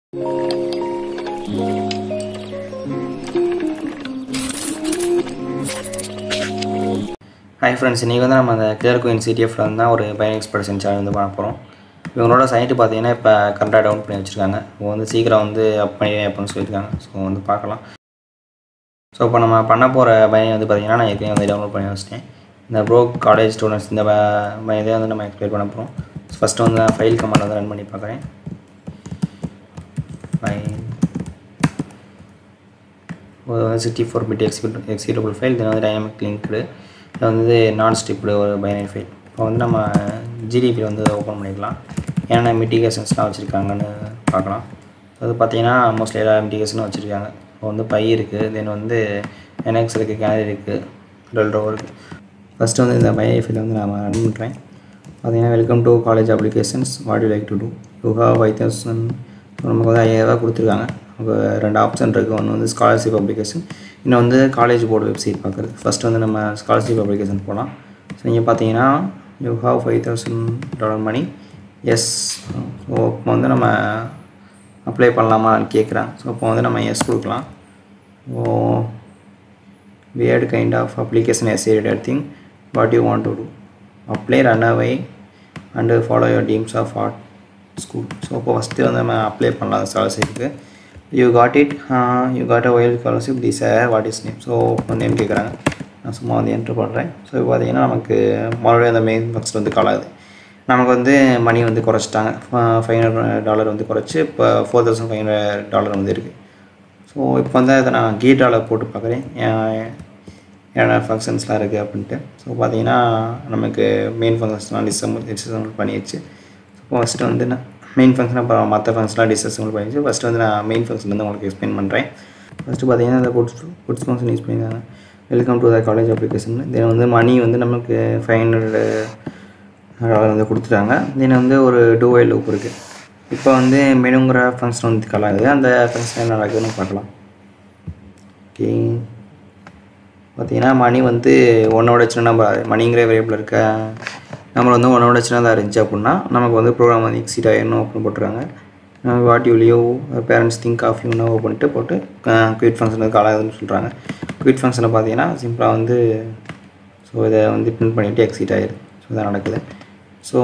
Hi friends இன்றைக்கி வந்து நம்ம அந்த கிளியர் கோயின் சிடிஎஃப்ல வந்து தான் ஒரு பயோ எக்ஸ்பிரஷன் சேனல் வந்து பண்ண போகிறோம் இவங்களோட சைட்டு பார்த்தீங்கன்னா இப்போ கரெக்டாக டவுன் பண்ணி வச்சுருக்காங்க அவங்க வந்து சீக்கிரம் வந்து அப் பண்ணி அப்படின்னு சொல்லியிருக்காங்க ஸோ வந்து பார்க்கலாம் ஸோ இப்போ நம்ம பண்ண போகிற பயம் வந்து பார்த்தீங்கன்னா நான் ஏற்கனவே வந்து டவுன்லோட் பண்ணி வச்சிட்டேன் இந்த ப்ரோ காலேஜ் ஸ்டூடெண்ட்ஸ் இந்த பயத்தை வந்து நம்ம எக்ஸ்பிளைன் பண்ண போகிறோம் ஃபஸ்ட்டு வந்து நான் ஃபைல் கமாண்ட் வந்து ரன் பண்ணி பார்க்குறேன் ஃபைல் ஒரு வந்து sixty four bit execute executable file இது வந்து டைனமிக் லிங்க்டு இது வந்து நான் ஸ்டிப்டு ஒரு பைனரி ஃபைல் இப்போ வந்து நம்ம ஜிடிபி வந்து ஓப்பன் பண்ணிக்கலாம் என்னென்ன மிட்டிகேஷன்ஸ்லாம் வச்சுருக்காங்கன்னு பார்க்கலாம் அது பார்த்தீங்கன்னா மோஸ்ட்லி எல்லா மிட்டிகேஷனும் வச்சுருக்காங்க இப்போ வந்து பை இருக்குது தென் வந்து என்எக்ஸ் இருக்குது கேனரி இருக்குது டெல்டோ இருக்குது ஃபஸ்ட்டு வந்து இந்த பைனரி ஃபைல் வந்து நான் ரன் பண்ணுறேன் பார்த்தீங்கன்னா welcome to college applications what you like to do you have five thousand நமக்கு வந்து ஐயாயிரரூவா கொடுத்துருக்காங்க நமக்கு ரெண்டு ஆப்ஷன் இருக்குது ஒன்று வந்து ஸ்காலர்ஷிப் அப்ளிகேஷன் இன்னும் வந்து காலேஜ் போர்டு வெப்சைட் பார்க்குறது ஃபஸ்ட் வந்து நம்ம ஸ்காலர்ஷிப் அப்ளிகேஷன் போகலாம் ஸோ இங்கே பார்த்தீங்கன்னா you have five thousand dollar money yes so இப்போ வந்து நம்ம அப்ளை பண்ணலாமான்னு கேட்குறேன் ஸோ இப்போ வந்து நம்ம எஸ் கொடுக்கலாம் oh weird kind of application essay editing what you want to do apply run away and follow your dreams of art school so இப்போ ஃபஸ்ட்டு வந்து நம்ம அப்ளை பண்ணலாம் அந்த ஸ்காலர்ஷிப்புக்கு you got it you got a wild scholarship the sir what is name so name கேட்குறாங்க நான் சும்மா வந்து என்ட்ரு பண்ணுறேன் ஸோ இப்போ பார்த்தீங்கன்னா நமக்கு மறுபடியும் அந்த மெயின் ஃபங்க்ஷன் வந்து காலாது நமக்கு வந்து மணி வந்து குறைச்சிட்டாங்க ஃபைவ் ஹண்ட்ரட் டாலர் வந்து குறைச்சி இப்போ four thousand five hundred dollar வந்து இருக்குது ஸோ இப்போ வந்து அதை நான் கீட்டாவில் போட்டு பார்க்குறேன் என்னென்ன ஃபங்க்ஷன்ஸ்லாம் இருக்குது அப்படின்ட்டு ஸோ பார்த்தீங்கன்னா நமக்கு மெயின் ஃபங்க்ஷன்ஸ்லாம் டிசம்பிள் டிசம்பிள் பண்ணிடுச்சு ஸோ ஃபஸ்ட்டு வந்து நான் மெயின் ஃபங்க்ஷன் அப்புறம் மற்ற ஃபங்க்ஷன்லாம் டிசம்பிள் பண்ணிடுச்சு ஃபஸ்ட்டு வந்து நான் மெயின் ஃபங்க்ஷன் வந்து உங்களுக்கு எக்ஸ்பிளைன் பண்ணுறேன் ஃபஸ்ட்டு பார்த்தீங்கன்னா இந்த குட்ஸ் குட்ஸ் ஃபங்க்ஷன் யூஸ் பண்ணியிருக்காங்க welcome to the college application then வந்து மணி வந்து நமக்கு ஃபைவ் ஹண்ட்ரட் டாலர் வந்து கொடுத்துட்டாங்க தென் வந்து ஒரு டூ ஒய் லூப் இருக்குது இப்போ வந்து மெனுங்கிற ஃபங்க்ஷன் வந்து கலாகுது அந்த ஃபங்க்ஷன் என்ன நடக்குதுன்னு பார்க்கலாம் ஓகே பார்த்தீங்கன்னா மணி வந்து ஒன்னோட சின்ன நம்பர் மணிங்கிற வேரியபிள் இருக்க நம்பர் வந்து ஒன்னோட சின்னதாக இருந்துச்சு அப்படின்னா நமக்கு வந்து ப்ரோக்ராம் வந்து எக்ஸிட் ஆகிடணும் அப்படின்னு போட்டுருக்காங்க வாட் யூ லியோ parents think of you no பண்ணிட்டு போட்டு குயிட் ஃபங்க்ஷன் வந்து கலாகுதுன்னு சொல்கிறாங்க குயிட் ஃபங்க்ஷனில் பார்த்தீங்கன்னா சிம்பிளாக வந்து ஸோ இதை வந்து பிரிண்ட் பண்ணிவிட்டு எக்ஸிட் ஆகிடுது ஸோ இதான் நடக்குது ஸோ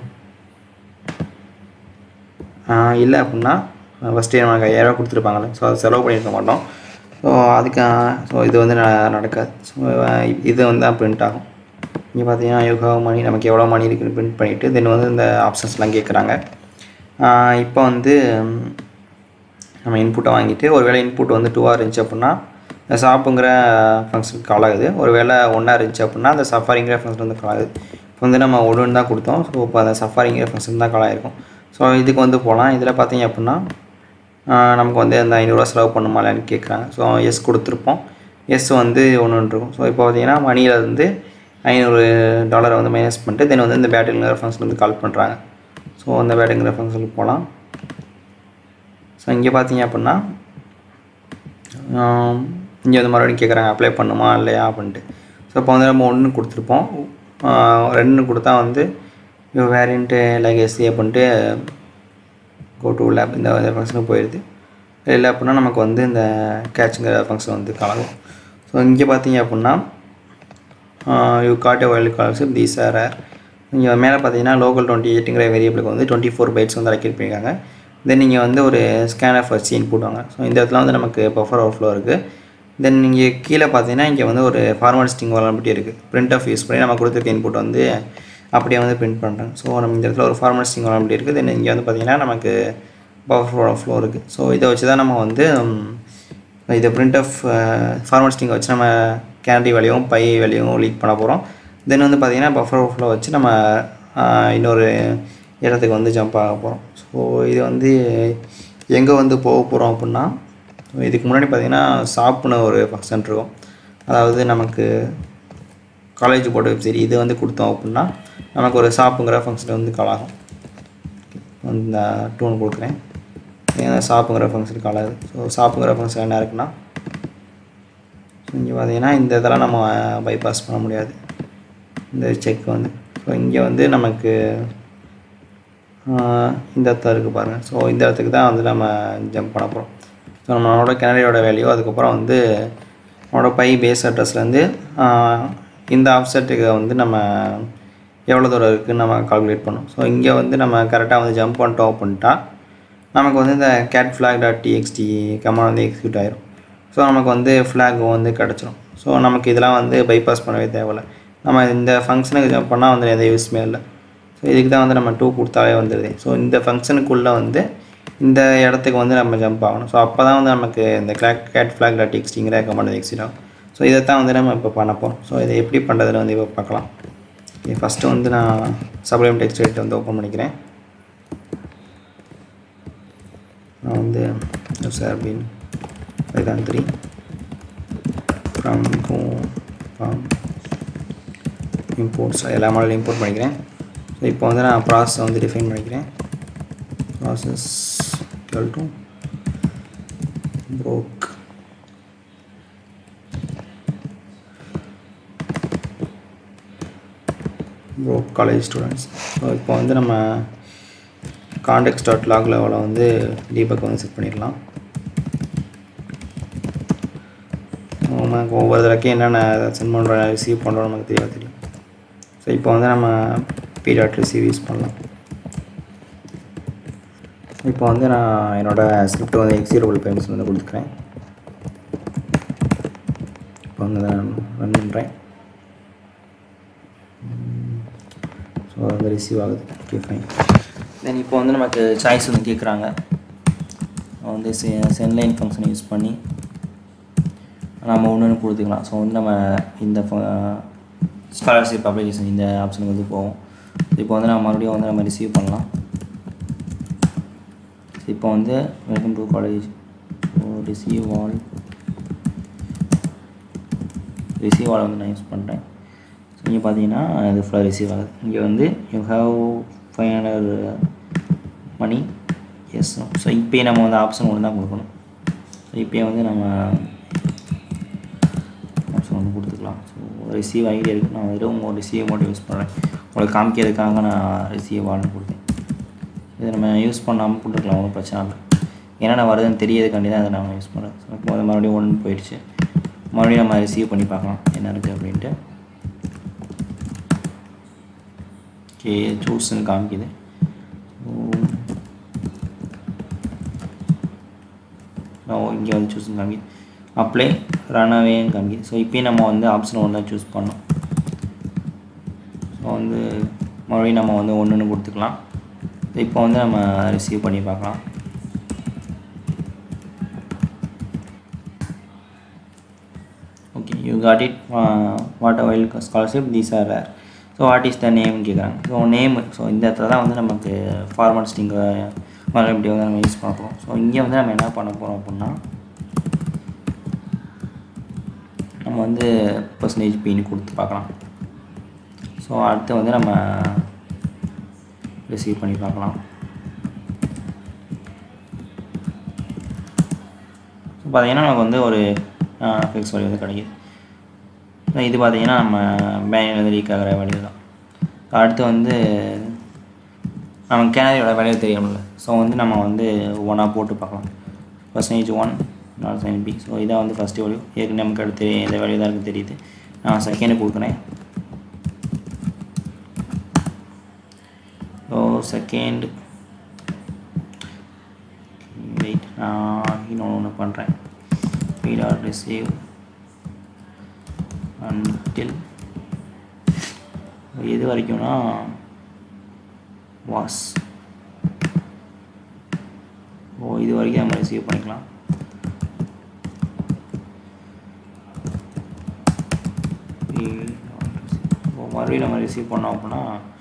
இல்லை அப்படின்னா ஃபஸ்ட்டு நமக்கு ஐயாயிரரூவா கொடுத்துருப்பாங்கல்ல ஸோ அதை செலவு பண்ணியிருக்க மாட்டோம் ஸோ அதுக்கு ஸோ இது வந்து ந- நடக்காது ஸோ இது வந்து தான் பிரிண்ட் ஆகும் இங்கே பார்த்தீங்கன்னா யோகா மணி நமக்கு எவ்வளோ மணி இருக்குன்னு பிரிண்ட் பண்ணிவிட்டு தென் வந்து இந்த ஆப்ஷன்ஸ்லாம் கேட்குறாங்க இப்போ வந்து ம், நம்ம இன்புட்டை வாங்கிட்டு ஒரு வேளை இன்புட் வந்து டூவாக இருந்துச்சு அப்படின்னா இந்த ஷாப்புங்கிற ஃபங்க்ஷனுக்கு கால் ஆகுது ஒரு வேளை ஒன்றா இருந்துச்சு அப்படின்னா அந்த சஃபாரிங்கிற ஃபங்க்ஷன் வந்து கால் ஆகுது இப்போ வந்து நம்ம ஒன்று தான் கொடுத்தோம் ஸோ இப்போ அந்த சஃபாரிங்கிற ஃபங்க்ஷன் தான் கால் ஆகிருக்கும் ஸோ இதுக்கு வந்து போகலாம் இதில் பார்த்தீங்க அப்படின்னா ஆஹ் நமக்கு வந்து அந்த ஐநூறுரூவா செலவு பண்ணுமா இல்லைன்னு கேட்குறாங்க ஸோ எஸ் கொடுத்துருப்போம் எஸ் வந்து ஒன்று இருக்கும் ஸோ இப்போ பார்த்தீங்கன்னா மணியில் வந்து ஐநூறு டாலரை வந்து மைனஸ் பண்ணிட்டு தென் வந்து இந்த பேட்டரிங்கிற ஃபங்க்ஷன் வந்து கால் பண்ணுறாங்க ஸோ அந்த பேட்டரிங்கிற ஃபங்க்ஷனுக்கு போகலாம் ஸோ இங்கே பார்த்தீங்க அப்படின்னா இங்கே வந்து மறுபடியும் கேட்குறாங்க அப்ளை பண்ணுமா இல்லையா அப்படின்ட்டு ஸோ இப்போ வந்து நம்ம ஒன்று கொடுத்துருப்போம் ஆஹ் ரெண்டு கொடுத்தா வந்து வேரியண்ட்டு லைக் எஸ்சி அப்படின்ட்டு கோ டு லேப் இந்த ஃபங்க்ஷனுக்கு போயிடுது இல்லை அப்படின்னா நமக்கு வந்து இந்த கேட்சுங்கிற ஃபங்க்ஷன் வந்து கலங்கும் ஸோ இங்கே பார்த்தீங்க அப்படின்னா you got a wild scholarship these are are இங்கே மேலே பார்த்தீங்கன்னா லோக்கல் டுவெண்ட்டி எயிட்டுங்கிற வேரியபிளுக்கு வந்து டுவெண்ட்டி ஃபோர் பைட்ஸ் வந்து அலக்கேட் பண்ணியிருக்காங்க தென் நீங்கள் வந்து ஒரு ஸ்கேன் ஆஃப் வச்சு இன்புட் வாங்க ஸோ இந்த இடத்துல வந்து நமக்கு பஃபர் ஓவர்ஃப்ளோ இருக்குது தென் நீங்கள் கீழே பார்த்தீங்கன்னா இங்கே வந்து ஒரு ஃபார்மல் ஸ்டிங் வளர்ந்துட்டே இருக்குது பிரிண்ட் ஆஃப் யூஸ் பண்ணி நம்ம கொடுத்துருக்க இன்புட் வந்து அப்படியே வந்து பிரிண்ட் பண்ணுறாங்க ஸோ நம்ம இந்த இடத்துல ஒரு ஃபார்மல் ஸ்டிங் வளர்ந்துட்டே இருக்குது தென் இங்கே வந்து பார்த்தீங்கன்னா நமக்கு பஃபர் ஃப்ளோ இருக்குது ஸோ இதை வச்சு தான் நம்ம வந்து ம், இதை பிரிண்ட் ஆஃப் ஃபார்மல் ஸ்டிங்கை வச்சு நம்ம கேண்டி வேலையும் பை வேலையும் லீக் பண்ண போகிறோம் தென் வந்து பார்த்தீங்கன்னா பஃபர் ஃப்ளோ வச்சு நம்ம ஆஹ், இன்னொரு இடத்துக்கு வந்து ஜம்ப் ஆக போகிறோம் ஸோ இது வந்து எங்கே வந்து போக போகிறோம் அப்படின்னா இதுக்கு முன்னாடி பார்த்தீங்கன்னா ஷாப்னு ஒரு ஃபங்க்ஷன் இருக்கும் அதாவது நமக்கு காலேஜ் போர்டு வெப்சைட் இது வந்து கொடுத்தோம் அப்படின்னா நமக்கு ஒரு ஷாப்புங்கிற ஃபங்க்ஷன் வந்து கால் ஆகும் இந்த டூன் கொடுக்குறேன் ஏன்னா ஷாப்புங்கிற ஃபங்க்ஷன் கால் ஆகுது ஸோ ஷாப்புங்கிற ஃபங்க்ஷன் என்ன இருக்குன்னா ஸோ இங்கே பார்த்தீங்கன்னா இந்த இதெல்லாம் நம்ம பைபாஸ் பண்ண முடியாது இந்த செக் வந்து ஸோ இங்கே வந்து நமக்கு இந்த இடத்துல இருக்குது பாருங்கள் ஸோ இந்த இடத்துக்கு தான் வந்து நம்ம ஜம்ப் பண்ண போகிறோம் ஸோ நம்மளோட கேனரியோட வேல்யூ அதுக்கப்புறம் வந்து நம்மளோட பை பேஸ் அட்ரஸ்லேருந்து இந்த ஆஃப்செட்டுக்கு வந்து நம்ம எவ்வளோ தூரம் இருக்குதுன்னு நம்ம கால்குலேட் பண்ணோம் ஸோ இங்கே வந்து நம்ம கரெக்டாக வந்து ஜம்ப் பண்ணிட்டோம் அப்படின்ட்டா நமக்கு வந்து இந்த cat flag dot TXT command வந்து எக்ஸிக்யூட் ஆயிரும் ஸோ நமக்கு வந்து ஃப்ளாக் வந்து கிடச்சிரும் ஸோ நமக்கு இதெல்லாம் வந்து பைபாஸ் பண்ணவே தேவையில்ல நம்ம இந்த ஃபங்க்ஷனுக்கு ஜம்ப் பண்ணால் வந்து எந்த யூஸ்மே இல்லை ஸோ இதுக்கு தான் வந்து நம்ம டூ கொடுத்தாலே வந்துடுது ஸோ இந்த ஃபங்க்ஷனுக்குள்ளே வந்து இந்த இடத்துக்கு வந்து நம்ம ஜம்ப் ஆகணும் ஸோ அப்போ தான் வந்து நமக்கு இந்த கிளாக் கேட் ஃப்ளாக் டாட் எக்ஸ்டிங்கிற கமாண்ட் எக்ஸிட் ஆகும் ஸோ இதை தான் வந்து நம்ம இப்போ பண்ண போகிறோம் ஸோ இதை எப்படி பண்ணுறதுன்னு வந்து இப்போ பார்க்கலாம் ஓகே ஃபஸ்ட்டு வந்து நான் சப்ளைம் டெக்ஸ்ட் எடிட் வந்து ஓப்பன் பண்ணிக்கிறேன் நான் வந்து சார் அப்படின்னு Python three from from imports எல்லா மாடலும் இம்போர்ட் பண்ணிக்கிறேன் ஸோ இப்போ வந்து நான் ப்ராசஸ் வந்து டிஃபைன் பண்ணிக்கிறேன் process equal to broke broke college students so இப்போ வந்து நம்ம காண்டெக்ட் டாட் லாக் லெவலில் வந்து டீபக் வந்து செட் பண்ணிடலாம் நமக்கு ஒவ்வொரு தடவைக்கும் என்னென்ன சென்ட் பண்ணுறோம் ரிசீவ் பண்ணுறோம் நமக்கு தெரிய தெரியும் ஸோ இப்போ வந்து நம்ம பி டாட் ரிசீவ் யூஸ் பண்ணலாம் இப்போ வந்து நான் என்னோடய ஸ்கிரிப்ட் வந்து எக்ஸிரபிள் பேமெண்ட்ஸ் வந்து கொடுத்துக்கிறேன் இப்போ வந்து நான் ரன் பண்ணுறேன் ஸோ வந்து ரிசீவ் ஆகுது ஓகே ஃபைன் தென் இப்போ வந்து நமக்கு சாய்ஸ் வந்து கேட்குறாங்க வந்து செ சென்லைன் ஃபங்க்ஷனை யூஸ் பண்ணி நம்ம ஒன்று ஒன்று கொடுத்துக்கலாம் ஸோ வந்து நம்ம இந்த ஸ்காலர்ஷிப் அப்ளிகேஷன் இந்த ஆப்ஷனுக்கு வந்து போவோம் இப்போ வந்து நம்ம மறுபடியும் வந்து நம்ம ரிசீவ் பண்ணலாம் இப்போ வந்து welcome to college so receive all receive all வந்து நான் யூஸ் பண்ணுறேன் ஸோ இங்கே பார்த்தீங்கன்னா இது ஃபுல்லாக ரிசீவ் ஆகுது இங்கே வந்து you have five hundred money yes so இப்போயே நம்ம வந்து ஆப்ஷன் ஒன்று தான் கொடுக்கணும் ஸோ இப்போயே வந்து நம்ம ஆப்ஷன் ஒன்று கொடுத்துக்கலாம் ஸோ ரிசீவ் ஆகிட்டே இருக்குது நான் வெறும் உங்கள் ரிசீவ் மட்டும் யூஸ் பண்ணுறேன் உங்களுக்கு காமிக்கிறதுக்காக நான் ரிசீவ் ஆல்னு கொடுத்தேன் இதை நம்ம யூஸ் பண்ணாமல் கொடுத்துக்கலாம் ஒன்றும் பிரச்சனை இல்லை என்னென்ன வருதுன்னு தெரியறதுக்காண்டி தான் அதை நான் யூஸ் பண்ணுறேன் ஸோ இப்போ வந்து மறுபடியும் ஒன்று போயிடுச்சு மறுபடியும் நம்ம ரிசீவ் பண்ணி பார்க்கலாம் என்ன இருக்குது அப்படின்ட்டு ஓகே சூஸ்ன்னு காமிக்குது நான் இங்கே வந்து சூஸ்ன்னு காமிக்குது அப்ளை ரன் அவேன்னு காமிக்குது ஸோ இப்போயும் நம்ம வந்து ஆப்ஷன் ஒன்று தான் சூஸ் பண்ணோம் ஸோ வந்து மறுபடியும் நம்ம வந்து ஒன்றுன்னு கொடுத்துக்கலாம் இப்போ வந்து நம்ம ரிசீவ் பண்ணி பார்க்கலாம் okay you got it what wild scholarship these are rare so what is the நேம்னு கேட்குறாங்க ஸோ நேம் ஸோ இந்த இடத்துல தான் வந்து நமக்கு ஃபார்மல் ஸ்டிங்கு மாதிரி இப்படி வந்து நம்ம யூஸ் பண்ண போகிறோம் ஸோ இங்கே வந்து நம்ம என்ன பண்ண போகிறோம் அப்படின்னா நம்ம வந்து பர்சன்டேஜ் பின்னு கொடுத்து பார்க்கலாம் ஸோ அடுத்து வந்து நம்ம ரிசீவ் பண்ணி பார்க்கலாம் ஸோ பார்த்தீங்கன்னா நமக்கு வந்து ஒரு ஃபிக்ஸ் வேல்யூ வந்து கிடைக்குது இது பார்த்தீங்கன்னா நம்ம பேங்கில் வந்து லீக் ஆகிற வேல்யூ தான் அடுத்து வந்து நம்ம கேனரியோட வேல்யூ தெரியணும்ல ஸோ வந்து நம்ம வந்து ஒன்றா போட்டு பார்க்கலாம் percentage one not sign P so இதான் வந்து ஃபஸ்ட்டு வேல்யூ ஏற்கனவே நமக்கு அடுத்து எந்த வேல்யூ தான் இருக்குது தெரியுது நான் செகண்டு கொடுக்குறேன் ஸோ செகண்ட் வெயிட் நான் இன்னொன்று ஒன்று பண்ணுறேன் we dot receive until எது வரைக்கும்னா வாஸ் ஓ இது வரைக்கும் நம்ம ரிசீவ் பண்ணிக்கலாம் ஓ மறுபடியும் நம்ம ரிசீவ் பண்ணோம் அப்படின்னா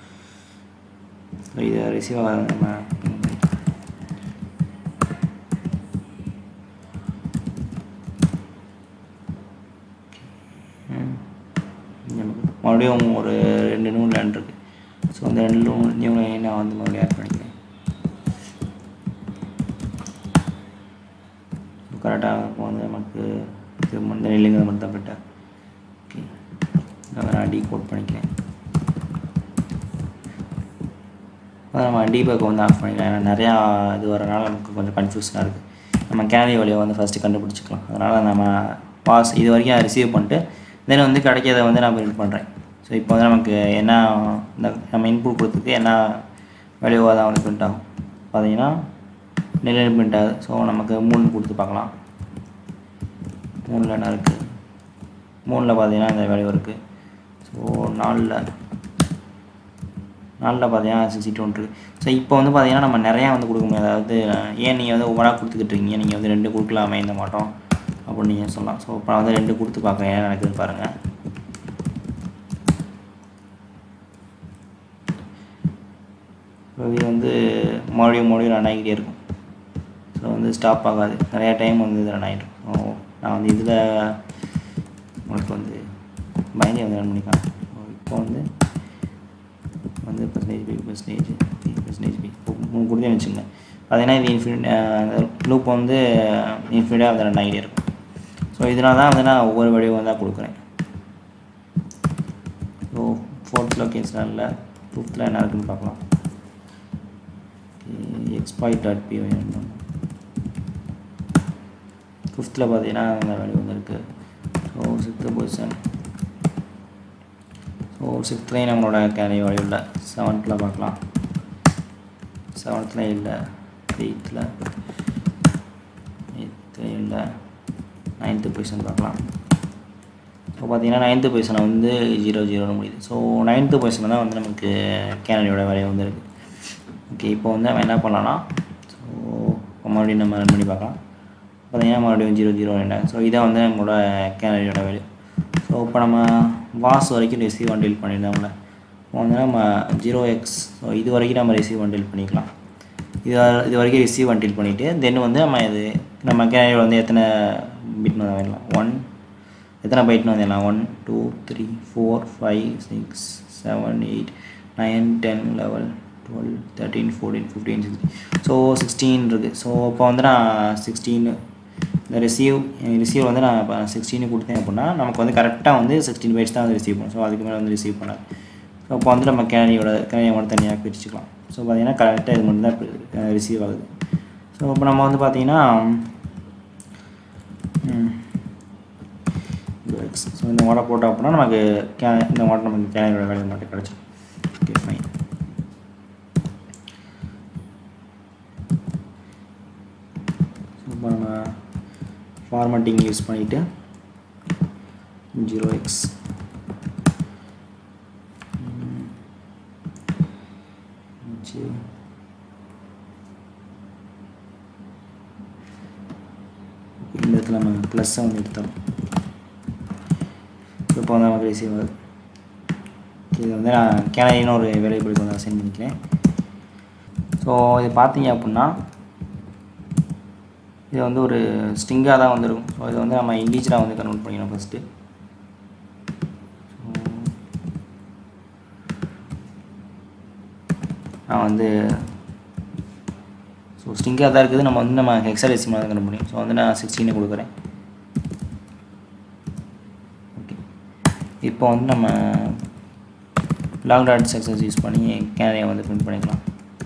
இதை ரிசீவ் ஆகாத நம்ம மறுபடியும் ஒரு ரெண்டு நியூ லேண்ட் இருக்குது ஸோ அந்த ரெண்டு நியூ நியூ லைனை நான் வந்து மறுபடியும் ஆட் பண்ணிக்கிறேன் கரெக்டாக இப்போ வந்து நமக்கு திரும்ப இந்த நிலைங்க மட்டும் தான் பெட்டா ஓகே அதை நான் டீ கோட் பண்ணிக்கிறேன் அதை நம்ம டீபக் வந்து ஆஃப் பண்ணிக்கலாம் ஏன்னா நிறையா இது வரனால நமக்கு கொஞ்சம் கன்ஃபியூஷனாக இருக்குது நம்ம கேனரி வழியை வந்து ஃபஸ்ட்டு கண்டுபிடிச்சிக்கலாம் அதனால் நம்ம பாஸ் இது வரைக்கும் ரிசீவ் பண்ணிட்டு தென் வந்து கிடைக்கிறத வந்து நான் பிரிண்ட் பண்ணுறேன் ஸோ இப்போ வந்து நமக்கு என்ன இந்த நம்ம இன்புட் கொடுத்துருக்கு என்ன வேல்யூவாக தான் வந்து பிரிண்ட் ஆகும் பார்த்தீங்கன்னா நிலையில் பிரிண்ட் ஆகுது ஸோ நமக்கு மூணு கொடுத்து பார்க்கலாம் மூணில் என்ன இருக்குது மூணில் பார்த்தீங்கன்னா இந்த வேல்யூ இருக்குது ஸோ நாலில் நாலில் பார்த்தீங்கன்னா சிக்ஸ்டி டூ இருக்குது ஸோ இப்போ வந்து பார்த்தீங்கன்னா நம்ம நிறையா வந்து கொடுக்க முடியாது அதாவது ஏன் நீங்கள் வந்து ஒவ்வொன்றா கொடுத்துக்கிட்டு இருக்கீங்க நீங்கள் வந்து ரெண்டு கொடுக்கலாமே இந்த மாட்டோம் அப்படின்னு நீங்கள் சொல்லலாம் ஸோ இப்போ நான் வந்து ரெண்டு கொடுத்து பார்க்குறேன் என்ன நடக்குதுன்னு பாருங்கள் ஸோ இது வந்து மறுபடியும் மறுபடியும் ரன் ஆகிக்கிட்டே இருக்கும் ஸோ வந்து ஸ்டாப் ஆகாது நிறையா டைம் வந்து இது ரன் ஆகிடும் ஸோ நான் வந்து இதில் உங்களுக்கு வந்து பயந்தே வந்து ரன் பண்ணிக்கலாம் இப்போ வந்து வந்து percentage P percentage P percentage P மூணு கொடுத்தே வச்சுங்க பார்த்தீங்கன்னா இது இன்ஃபினிட் லூப் வந்து இன்ஃபினிட்டாக வந்து ரன் ஆகிட்டே இருக்கும் ஸோ இதனால தான் வந்து நான் ஒவ்வொரு வடிவம் தான் கொடுக்குறேன் ஸோ ஃபோர்த் லொக்கேஷன் இல்லை ஃபிஃப்த்தில் என்ன இருக்குன்னு பார்க்கலாம் எக்ஸ்பாய்ட் டாட் பி ஃபிஃப்த்தில் பார்த்தீங்கன்னா அந்த வேல்யூ வந்து இருக்குது ஸோ சிக்ஸ்த்து பொசிஷன் ஸோ சிக்ஸ்த்லேயும் நம்மளோட கேரி வேல்யூ இல்லை செவன்த்தில் பார்க்கலாம் செவன்த்தில் இல்லை எயித்தில் எயித்தில் இல்லை நைன்த்து பொசிஷன் பார்க்கலாம் ஸோ பார்த்தீங்கன்னா நைன்த்து பொசிஷனை வந்து ஜீரோ ஜீரோன்னு முடியுது ஸோ நைன்த்து பொசிஷனில் தான் வந்து நமக்கு கேனடியோட வேலையை வந்து இருக்குது ஓகே இப்போ வந்து நம்ம என்ன பண்ணலாம்னா ஸோ மறுபடியும் நம்ம ரன் பண்ணி பார்க்கலாம் பார்த்தீங்கன்னா மறுபடியும் ஜீரோ ஜீரோ என்ன ஸோ இதான் வந்து நம்மளோட கேனடியோட வேல்யூ ஸோ இப்போ நம்ம வாஸ் வரைக்கும் ரிசீவ் அண்ட் டீல் பண்ணியிருந்தோம்ல இப்போ வந்து நம்ம ஜீரோ எக்ஸ் ஸோ இது வரைக்கும் நம்ம ரிசீவ் அண்ட் டீல் பண்ணிக்கலாம் இது இது வரைக்கும் ரிசீவ் அண்ட் டீல் பண்ணிவிட்டு தென் வந்து நம்ம இது நம்ம கேனடியோட வந்து எத்தனை பிட்னு வந்து வேணலாம் ஒன் எத்தனை பைட்னு வந்துடலாம் one two three four five six seven eight nine ten eleven twelve thirteen fourteen fifteen sixteen so sixteen இருக்குது ஸோ இப்போ வந்து நான் சிக்ஸ்டீன் இந்த ரிசீவ் ரிசீவ் வந்து நான் இப்போ சிக்ஸ்டீன் கொடுத்தேன் அப்படின்னா நமக்கு வந்து கரெக்டாக வந்து சிக்ஸ்டீன் பைட்ஸ் தான் வந்து ரிசீவ் பண்ணும் ஸோ அதுக்கு மேலே வந்து ரிசீவ் பண்ணாது ஸோ இப்போ வந்து நம்ம கேனியோட கேனியை மட்டும் தனியாக பிரிச்சுக்கலாம் ஸோ பார்த்தீங்கன்னா கரெக்டாக இது மட்டும் தான் ரிசீவ் ஆகுது ஸோ இப்போ நம்ம வந்து பார்த்தீங்கன்னா ஸோ இந்த மாடல் போட்டோம் அப்படின்னா நமக்கு கே இந்த மாடல் நமக்கு கேனியோட வேலையை மட்டும் கிடச்சிடும் ஓகே ஃபைன் ஸோ இப்போ நம்ம ஃபார்மட்டிங் யூஸ் பண்ணிவிட்டு ஜீரோ எக்ஸ் இந்த இடத்துல நம்ம ப்ளஸ்ஸை வந்து எடுத்தோம் இப்போ வந்து நமக்கு ரிசீவ் ஆகுது இது வந்து நான் கேனரின்னு ஒரு வேலைபிளுக்கு வந்து அசைன் பண்ணிக்கிறேன் ஸோ இது பார்த்தீங்க அப்படின்னா இது வந்து ஒரு ஸ்ட்ரிங்காக தான் வந்துருக்கும் ஸோ இது வந்து நம்ம இண்டீஜராக வந்து கன்வெர்ட் பண்ணிக்கணும் ஃபஸ்ட்டு நான் வந்து ஸோ ஸ்ட்ரிங்காக தான் இருக்குது நம்ம வந்து நம்ம ஹெக்ஸாடெசிமல் தான் கன்வெர்ட் முடியும் ஸோ வந்து நான் சிக்ஸ்டீனு கொடுக்குறேன் ஓகே இப்போ வந்து நம்ம லாங் டாட் சக்ஸஸ் யூஸ் பண்ணி கேனரியை வந்து பிரிண்ட் பண்ணிக்கலாம்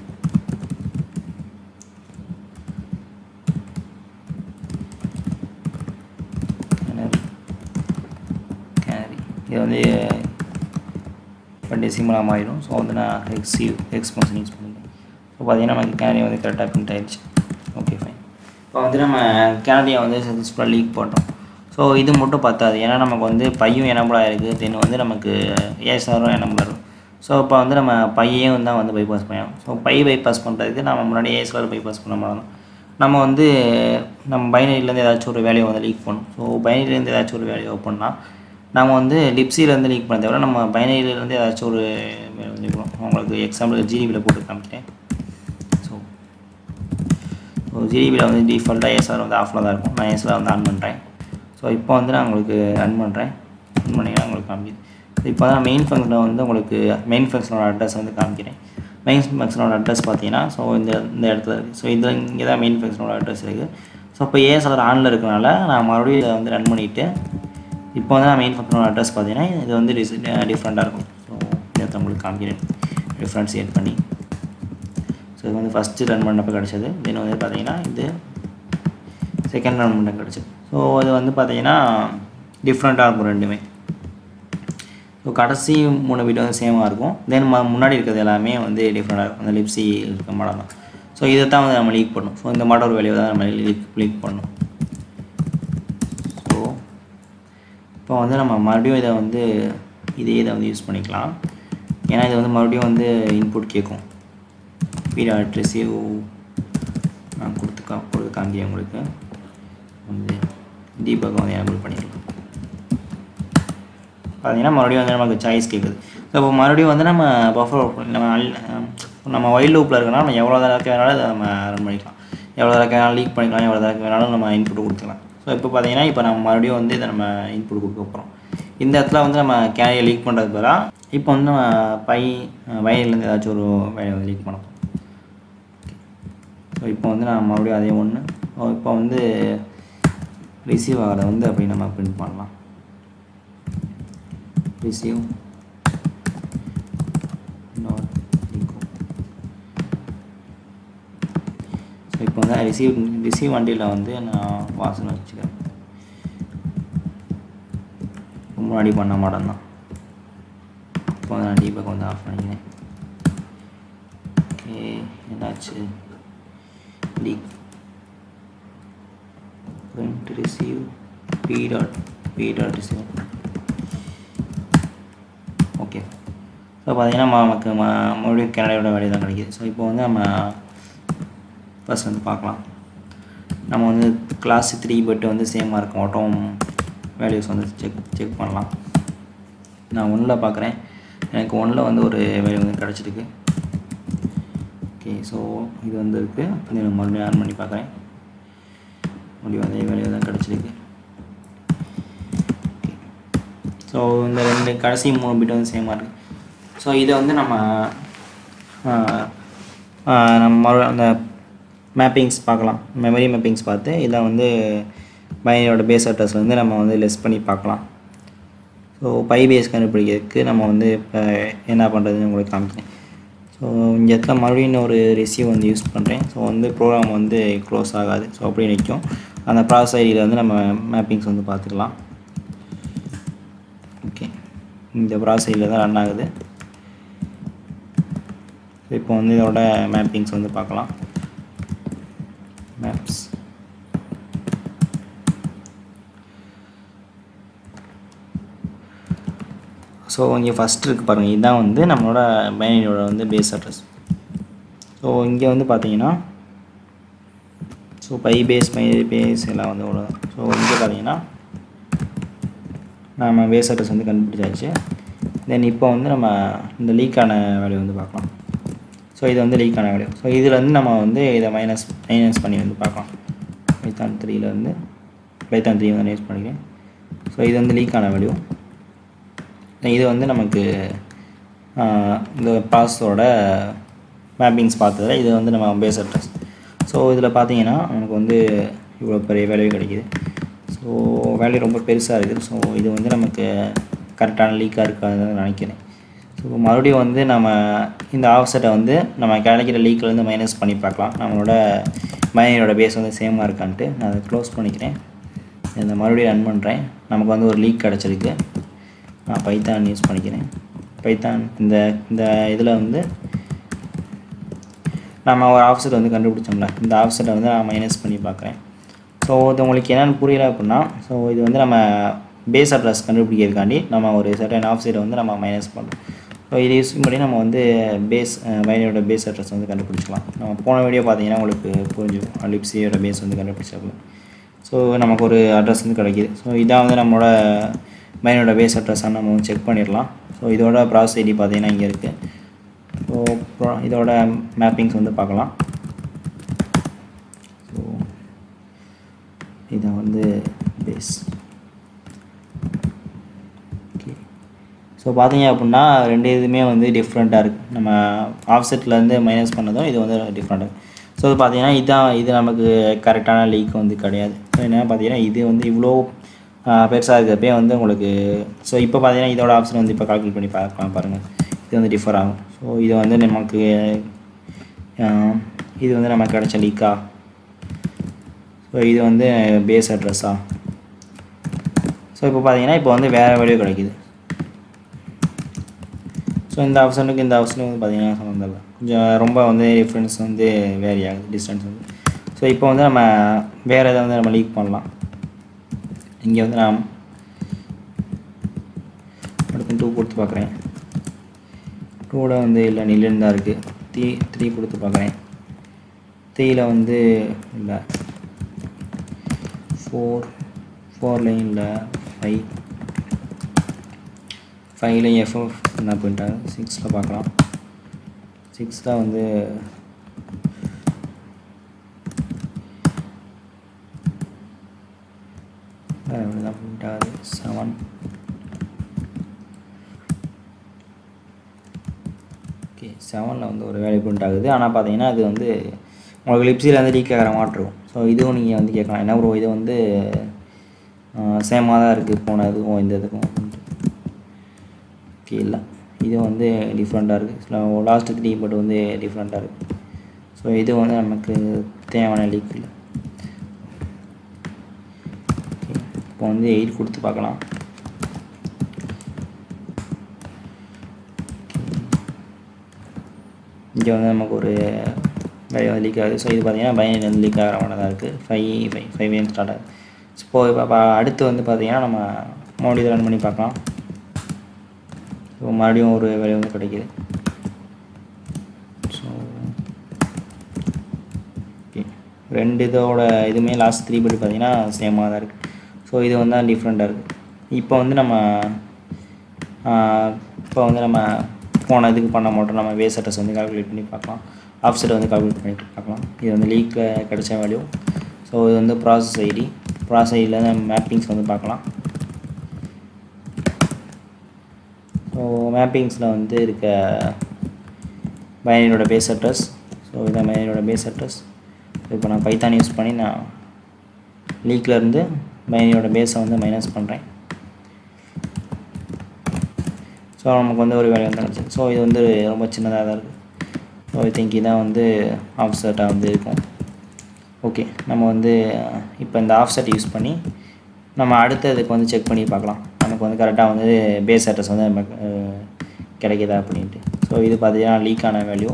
கேனரி இது வந்து இப்போ டெசிமலாக மாறிடும் ஸோ வந்து நான் ஹெக்ஸ் ஹெக்ஸ் ஃபங்க்ஷன் யூஸ் பண்ணிக்கிறேன் ஸோ பார்த்தீங்கன்னா நமக்கு கேனரி வந்து கரெக்டாக பிரிண்ட் ஆயிடுச்சு ஓகே ஃபைன் இப்போ வந்து நம்ம கேனரியை வந்து சக்ஸஸ்ஃபுல்லாக லீக் போட்டோம் ஸோ இது மட்டும் பத்தாது ஏன்னா நமக்கு வந்து பையும் எனபிளாக இருக்குது தென் வந்து நமக்கு ஏஎஸ்ஆரும் எனபிளாக இருக்கும் ஸோ இப்போ வந்து நம்ம பையையும் தான் வந்து பைபாஸ் பண்ணணும் ஸோ பை பைபாஸ் பண்ணுறதுக்கு நம்ம முன்னாடி ஏஎஸ்ஆர் பைபாஸ் பண்ண மாதிரி நம்ம வந்து நம்ம பைனரியிலேருந்து ஏதாச்சும் ஒரு வேலையை வந்து லீக் பண்ணணும் ஸோ பைனரியிலேருந்து ஏதாச்சும் ஒரு வேலையை ஓப்பன்னா நம்ம வந்து லிப்ஸிலேருந்து லீக் பண்ண தவிர நம்ம பைனரியிலேருந்து ஏதாச்சும் ஒரு வேலை வந்து இருக்கணும் உங்களுக்கு எக்ஸாம்பிள் ஜிடிபியில் போட்டு காமிக்கிறேன் ஸோ ஸோ ஜிடிபியில் வந்து டிஃபால்ட்டாக ஏஎஸ்ஆர் வந்து ஆஃபில் தான் இருக்கும் நான் ஏஎஸ்ஆர் வந்து ஆன் பண்ணுறேன் ஸோ இப்போ வந்து நான் உங்களுக்கு ரன் பண்ணுறேன் ரன் பண்ணிங்கன்னா உங்களுக்கு காமிக்குது இப்போ தான் மெயின் ஃபங்க்ஷனில் வந்து உங்களுக்கு மெயின் ஃபங்க்ஷனோட அட்ரஸ் வந்து காமிக்கிறேன் மெயின் ஃபங்க்ஷனோட அட்ரஸ் பார்த்தீங்கன்னா ஸோ இந்த இந்த இடத்துல இருக்குது ஸோ இதில் இங்கே தான் மெயின் ஃபங்க்ஷனோட அட்ரஸ் இருக்குது ஸோ இப்போ ஏஎஸ்ஆர் ஆனில் இருக்கனால நான் மறுபடியும் இதை வந்து ரன் பண்ணிவிட்டு இப்போ வந்து நான் மெயின் ஃபங்க்ஷனோட அட்ரஸ் பார்த்தீங்கன்னா இது வந்து டிஃப்ரெண்ட்டாக இருக்கும் ஸோ இதை உங்களுக்கு காமிக்கிறேன் டிஃப்ரென்ஷியேட் பண்ணி ஸோ இது வந்து ஃபஸ்ட்டு ரன் பண்ணப்போ கிடச்சது தென் வந்து பார்த்தீங்கன்னா இது செகண்ட் ரன் பண்ண கிடச்சது ஸோ அது வந்து பார்த்தீங்கன்னா டிஃப்ரெண்ட்டாக இருக்கும் ரெண்டுமே ஸோ கடைசி மூணு பீட் வந்து சேமாக இருக்கும் தென் ம முன்னாடி இருக்கிறது எல்லாமே வந்து டிஃப்ரெண்ட்டாக இருக்கும் அந்த லிப்ஸி இருக்க மாடல் தான் ஸோ இதை தான் வந்து நம்ம லீக் பண்ணணும் ஸோ இந்த மாடல் ஒரு வேலையை தான் நம்ம லீக் லீக் பண்ணணும் ஸோ இப்போ வந்து நம்ம மறுபடியும் இதை வந்து இதே இதை வந்து யூஸ் பண்ணிக்கலாம் ஏன்னா இது வந்து மறுபடியும் வந்து இன்புட் கேட்கும் பீரியட் ரிசீவ் நான் கொடுத்து கா கொடுத்து காமிக்கிறேன் உங்களுக்கு வந்து டீபக் வந்து எனபிள் பண்ணிக்கலாம் பார்த்தீங்கன்னா மறுபடியும் வந்து நமக்கு சாய்ஸ் கேட்குது ஸோ இப்போ மறுபடியும் வந்து நம்ம பஃபர் நம்ம அல்- நம்ம ஒயில் லூப்பில் இருக்கனா நம்ம எவ்வளோ தடவை வேணாலும் அதை நம்ம ரன் பண்ணிக்கலாம் எவ்வளோ தடவை வேணாலும் லீக் பண்ணிக்கலாம் எவ்வளோ தடவை வேணாலும் நம்ம இன்புட் கொடுத்துக்கலாம் ஸோ இப்போ பார்த்தீங்கன்னா இப்போ நம்ம மறுபடியும் வந்து இதை நம்ம இன்புட் கொடுக்க போகிறோம் இந்த இடத்துல வந்து நம்ம கேரியை லீக் பண்ணுறது பதிலாக இப்போ வந்து நம்ம பை வயல்லேருந்து ஏதாச்சும் ஒரு வேலையை வந்து லீக் பண்ண போகிறோம் ஸோ இப்போ வந்து நான் மறுபடியும் அதே ஒன்று இப்போ வந்து ரிசீவ் ஆகிறத வந்து அப்படி நம்ம பிரிண்ட் பண்ணலாம் ரிசீவ் டாட் ஸோ இப்போ வந்து ரிசீவ் ரிசீவ் வண்டியில் வந்து நான் வாசனை வச்சுக்கிறேன் முன்னாடி பண்ண மாடம் தான் இப்போ வந்து நான் டீபக் வந்து ஆஃப் பண்ணிக்கிறேன் ஓகே என்னாச்சு leak print receive p dot p dot receive okay so பார்த்தீங்கன்னா ம- நமக்கு ம மறுபடியும் கனடாவோட வேலையை தான் கிடைக்கிது ஸோ இப்போ வந்து நம்ம ஃபர்ஸ்ட் வந்து பார்க்கலாம் நம்ம வந்து கிளாஸ் த்ரீ பட் வந்து சேமாக இருக்கும் ஆட்டோம் வேல்யூஸ் வந்து செக் செக் பண்ணலாம் நான் ஒன்றில் பார்க்குறேன் எனக்கு ஒன்றில் வந்து ஒரு வேல்யூ வந்து கிடச்சிருக்கு ஓகே ஸோ இது வந்து இருக்குது இது மறுபடியும் ஆன் பண்ணி பார்க்குறேன் முடிவு அதே வேலையை தான் கிடச்சிருக்கு ஸோ இந்த ரெண்டு கடைசி மூணு பிட் வந்து சேமாக இருக்குது ஸோ இதை வந்து நம்ம ஆஹ், ஆஹ், நம்ம மறு அந்த மேப்பிங்ஸ் பார்க்கலாம் மெமரி மேப்பிங்ஸ் பார்த்து இதை வந்து பைனரியோட பேஸ் அட்ரஸ் வந்து நம்ம வந்து லெஸ் பண்ணி பார்க்கலாம் ஸோ பை பேஸ் கண்டுபிடிக்கிறதுக்கு நம்ம வந்து இப்போ என்ன பண்ணுறதுன்னு உங்களுக்கு காமிக்கிறேன் ஸோ இந்த இடத்துல மறுபடியும் இன்னொரு ரிசீவ் வந்து யூஸ் பண்ணுறேன் ஸோ வந்து ப்ரோக்ராம் வந்து க்ளோஸ் ஆகாது ஸோ அப்படியே நிற்கும் அந்த ப்ராசஸ் ஐடியில் வந்து நம்ம மேப்பிங்ஸ் வந்து பார்த்துக்கலாம் ஓகே இந்த ப்ராசஸ் ஐடியில் தான் ரன் ஆகுது இப்போ வந்து இதோட மேப்பிங்ஸ் வந்து பார்க்கலாம் மேப்ஸ் ஸோ இங்கே ஃபஸ்ட் இருக்குது பாருங்கள் இதுதான் வந்து நம்மளோட பைனரியோட வந்து பேஸ் அட்ரஸ் ஸோ இங்கே வந்து பார்த்தீங்கன்னா so pie base binary base எல்லாம் வந்து அவ்வளோ ஸோ இங்கே பார்த்தீங்கன்னா நம்ம பேஸ் அட்ரஸ் வந்து கண்டுபிடிச்சாச்சு தென் இப்போ வந்து நம்ம இந்த லீக்கான வேல்யூ வந்து பார்க்கலாம் ஸோ இது வந்து லீக்கான வேல்யூ ஸோ இதில் வந்து நம்ம வந்து இதை மைனஸ் மைனஸ் பண்ணி வந்து பார்க்கலாம் பைத்தான் த்ரீலேருந்து பைத்தான் த்ரீ வந்து யூஸ் பண்ணிக்கிறேன் ஸோ இது வந்து லீக்கான வேல்யூ இது வந்து நமக்கு ஆஹ், இந்த ப்ராசஸோட மேப்பிங்ஸ் பார்த்ததில் இது வந்து நம்ம பேஸ் அட்ரஸ் ஸோ இதில் பார்த்தீங்கன்னா நமக்கு வந்து இவ்வளோ பெரிய வேல்யூ கிடைக்கிது ஸோ வேல்யூ ரொம்ப பெருசாக இருக்குது ஸோ இது வந்து நமக்கு கரெக்டான லீக்காக இருக்காதுன்னு நினைக்கிறேன் ஸோ மறுபடியும் வந்து நம்ம இந்த ஆஃப்செட்டை வந்து நம்ம கிடைக்கிற லீக்லேருந்து மைனஸ் பண்ணி பார்க்கலாம் நம்மளோட மைனரோட பேஸ் வந்து சேமாக இருக்கான்ட்டு நான் அதை க்ளோஸ் பண்ணிக்கிறேன் இதை மறுபடியும் ரன் பண்ணுறேன் நமக்கு வந்து ஒரு லீக் கிடச்சிருக்கு நான் பைத்தான் யூஸ் பண்ணிக்கிறேன் பைத்தான் இந்த இந்த இதில் வந்து நம்ம ஒரு ஆஃப்செட் வந்து கண்டுபிடிச்சோம்ல இந்த ஆஃப்செட்டை வந்து நான் மைனஸ் பண்ணி பார்க்குறேன் ஸோ இது உங்களுக்கு என்னென்னு புரியல அப்படின்னா ஸோ இது வந்து நம்ம பேஸ் அட்ரஸ் கண்டுபிடிக்கிறதுக்காண்டி நம்ம ஒரு சர்டன் ஆஃப்செட்டை வந்து நம்ம மைனஸ் பண்ணுறோம் ஸோ இது யூஸ் பண்ணி நம்ம வந்து பேஸ் பைனரியோட பேஸ் அட்ரஸ் வந்து கண்டுபிடிச்சிக்கலாம் நம்ம போன வீடியோ பார்த்தீங்கன்னா உங்களுக்கு புரிஞ்சுக்கும் லிப்ஸியோட பேஸ் வந்து கண்டுபிடிச்சிருக்கலாம் ஸோ நமக்கு ஒரு அட்ரஸ் வந்து கிடைக்கிது ஸோ இதான் வந்து நம்மளோட பைனோட பேஸ் அட்ரஸாக நம்ம வந்து செக் பண்ணிடலாம் ஸோ இதோட ப்ராசஸ் ஐடி பார்த்தீங்கன்னா இங்கே இருக்குது ஸோ அப்புறம் இதோட மேப்பிங்ஸ் வந்து பார்க்கலாம் ஸோ இதை வந்து பேஸ் ஓகே ஸோ பார்த்தீங்க அப்படின்னா ரெண்டு இதுவுமே வந்து டிஃப்ரெண்ட்டாக இருக்குது நம்ம ஆஃப்செட்லேருந்து மைனஸ் பண்ணதும் இது வந்து டிஃப்ரெண்ட்டாக ஸோ இது பார்த்தீங்கன்னா இதான் இது நமக்கு கரெக்டான லீக் வந்து கிடையாது ஸோ என்ன பார்த்தீங்கன்னா இது வந்து இவ்வளோ பெருசாக இருக்கிறப்பே வந்து உங்களுக்கு ஸோ இப்போ பார்த்தீங்கன்னா இதோட ஆப்ஷன் வந்து இப்போ கால்குலேட் பண்ணி பார்க்கலாம் பாருங்கள் இது வந்து டிஃபர் ஆகும் ஸோ இது வந்து நமக்கு இது வந்து நமக்கு கிடைச்ச லீக்கா ஸோ இது வந்து பேஸ் அட்ரஸா ஸோ இப்போ பார்த்தீங்கன்னா இப்போ வந்து வேறு வேல்யூ கிடைக்குது ஸோ இந்த ஆப்ஷனுக்கு இந்த ஆப்ஷனுக்கு வந்து பார்த்தீங்கன்னா சம்மந்தம் இல்லை கொஞ்சம் ரொம்ப வந்து டிஃப்ரென்ஸ் வந்து வேரி ஆகுது டிஸ்டன்ஸ் வந்து ஸோ இப்போ வந்து நம்ம வேறு எதை வந்து நம்ம லீக் பண்ணலாம் இங்கே வந்து நான் அடுத்து டூ கொடுத்து பார்க்குறேன் டூவில் வந்து இல்லை நில்லுன்னு தான் இருக்குது த்ரீ த்ரீ கொடுத்து பார்க்குறேன் த்ரீயில் வந்து இல்லை ஃபோர் ஃபோர்லேயும் இல்லை ஃபைவ் ஃபைவ்லையும் எஃப்எஃப் என்ன பண்ணிட்டாங்க சிக்ஸில் பார்க்கலாம் சிக்ஸில் வந்து என்ன பண்ணிட்டாரு செவன் ஓகே செவனில் வந்து ஒரு வேல்யூ பிரிண்ட் ஆகுது ஆனால் பார்த்தீங்கன்னா அது வந்து உங்களுக்கு லிப்ஸில் வந்து லீக் ஆகிற மாதிரி இருக்கும் ஸோ இதுவும் நீங்கள் வந்து கேட்கலாம் என்ன ப்ரோ இது வந்து சேமாக தான் இருக்குது போன இதுக்கும் இந்த இதுக்கும் அப்படின்ட்டு ஓகே இல்லை இது வந்து டிஃப்ரெண்ட்டாக இருக்குது லாஸ்ட் த்ரீ பட் வந்து டிஃப்ரெண்ட்டாக இருக்குது ஸோ இது வந்து நமக்கு தேவையான லீக் இல்லை இப்போ வந்து எயிட் கொடுத்து பார்க்கலாம் இங்கே வந்து நமக்கு ஒரு வேலையை வந்து லீக் ஆகுது ஸோ இது பார்த்தீங்கன்னா பைனரி வந்து லீக் ஆகிற மாதிரி தான் இருக்குது ஃபைவ் ஃபைவ் ஃபைவ் ஏன் ஸ்டார்ட் ஆகுது இப்போ இப்போ அடுத்து வந்து பார்த்தீங்கன்னா நம்ம மறுபடியும் ரன் பண்ணி பார்க்கலாம் ஸோ மறுபடியும் ஒரு வேலை வந்து கிடைக்கிது ஸோ ஓகே ரெண்டு இதோட இதுவுமே லாஸ்ட் த்ரீ படி பார்த்தீங்கன்னா சேமாக தான் இருக்குது ஸோ இது வந்து டிஃப்ரெண்ட்டாக இருக்குது இப்போ வந்து நம்ம இப்போ வந்து நம்ம போன இதுக்கு பண்ண மாட்டோம் நம்ம வேஸ் அட்ரஸ் வந்து கால்குலேட் பண்ணி பார்க்கலாம் ஆஃப்செட் வந்து கால்குலேட் பண்ணி பார்க்கலாம் இது வந்து லீக்கில் கிடைச்ச வேல்யூ ஸோ இது வந்து ப்ராசஸ் ஐடி ப்ராசஸ் ஐடியில் நம்ம மேப்பிங்ஸ் வந்து பார்க்கலாம் ஸோ மேப்பிங்ஸில் வந்து இருக்க பைனரியோட பேஸ் அட்ரஸ் ஸோ இதான் பைனரியோட பேஸ் அட்ரஸ் இப்போ நான் பைத்தான் யூஸ் பண்ணி நான் லீக்கில் இருந்து பைனரியோட பேஸை வந்து மைனஸ் பண்ணுறேன் ஸோ நமக்கு வந்து ஒரு வேலை வந்து கிடச்சிது ஸோ இது வந்து ரொம்ப சின்னதாக தான் இருக்குது ஸோ ஐ திங்க் இதான் வந்து ஆஃப்செட்டாக வந்து இருக்கும் ஓகே நம்ம வந்து இப்போ இந்த ஆஃப்செட் யூஸ் பண்ணி நம்ம அடுத்த இதுக்கு வந்து செக் பண்ணி பார்க்கலாம் நமக்கு வந்து கரெக்டாக வந்து பேஸ் அட்ரஸ் வந்து நமக்கு கிடைக்குதா அப்படின்ட்டு ஸோ இது பார்த்தீங்கன்னா லீக்கான வேல்யூ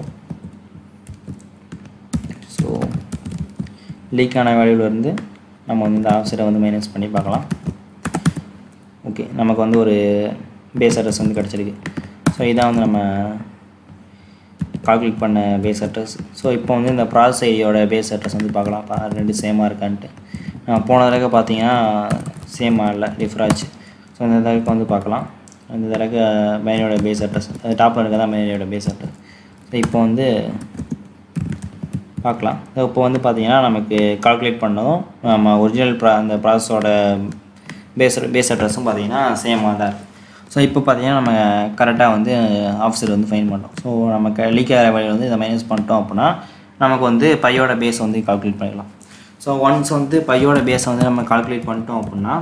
ஸோ லீக்கான வேல்யூலேருந்து நம்ம வந்து இந்த ஆஃப்செட்டை வந்து மைனஸ் பண்ணி பார்க்கலாம் ஓகே நமக்கு வந்து ஒரு பேஸ் அட்ரஸ் வந்து கிடச்சிருக்கு ஸோ இதான் வந்து நம்ம கால்குலேட் பண்ண பேஸ் அட்ரஸ் ஸோ இப்போ வந்து இந்த ப்ராசஸ் ஐடியோட பேஸ் அட்ரஸ் வந்து பார்க்கலாம் பா ரெண்டு சேமாக இருக்கான்ட்டு போன தடவை பார்த்தீங்கன்னா சேமாக இல்லை டிஃப்ராச்சு ஸோ இந்த தடவைக்கு வந்து பார்க்கலாம் இந்த தடவைக்கு பைனியோட பேஸ் அட்ரஸ் அது டாப்பில் இருக்க தான் பைனியோட பேஸ் அட்ரஸ் ஸோ இப்போ வந்து பார்க்கலாம் இப்போ வந்து பார்த்தீங்கன்னா நமக்கு கால்குலேட் பண்ணதும் நம்ம ஒரிஜினல் ப்ரா அந்த ப்ராசஸோட பேஸ் பேஸ் அட்ரஸும் பார்த்தீங்கன்னா சேமாக தான் இருக்குது ஸோ இப்போ பார்த்தீங்கன்னா நம்ம கரெக்டாக வந்து ஆஃபீஸர் வந்து ஃபைன் பண்ணோம் ஸோ நமக்கு லீக் ஆகிற வழியில் வந்து இதை மைனஸ் பண்ணிட்டோம் அப்படின்னா நமக்கு வந்து பையோட பேஸ் வந்து கால்குலேட் பண்ணிடலாம் ஸோ ஒன்ஸ் வந்து பையோட பேஸை வந்து நம்ம கால்குலேட் பண்ணிட்டோம் அப்படின்னா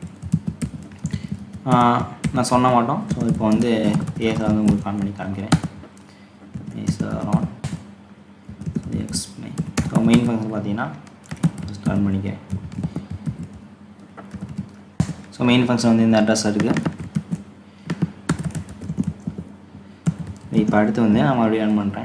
நான் சொன்ன மாட்டோம் ஸோ இப்போ வந்து பேஸை வந்து உங்களுக்கு ஆன் பண்ணி காமிக்கிறேன் பேஸர் on x main so main function பார்த்தீங்கன்னா ஃபஸ்ட் ஆன் பண்ணிக்கிறேன் ஸோ மெயின் ஃபங்க்ஷன் வந்து இந்த அட்ரஸ் இருக்குது இப்போ அடுத்து வந்து நான் மறுபடியும் ரன் பண்ணுறேன்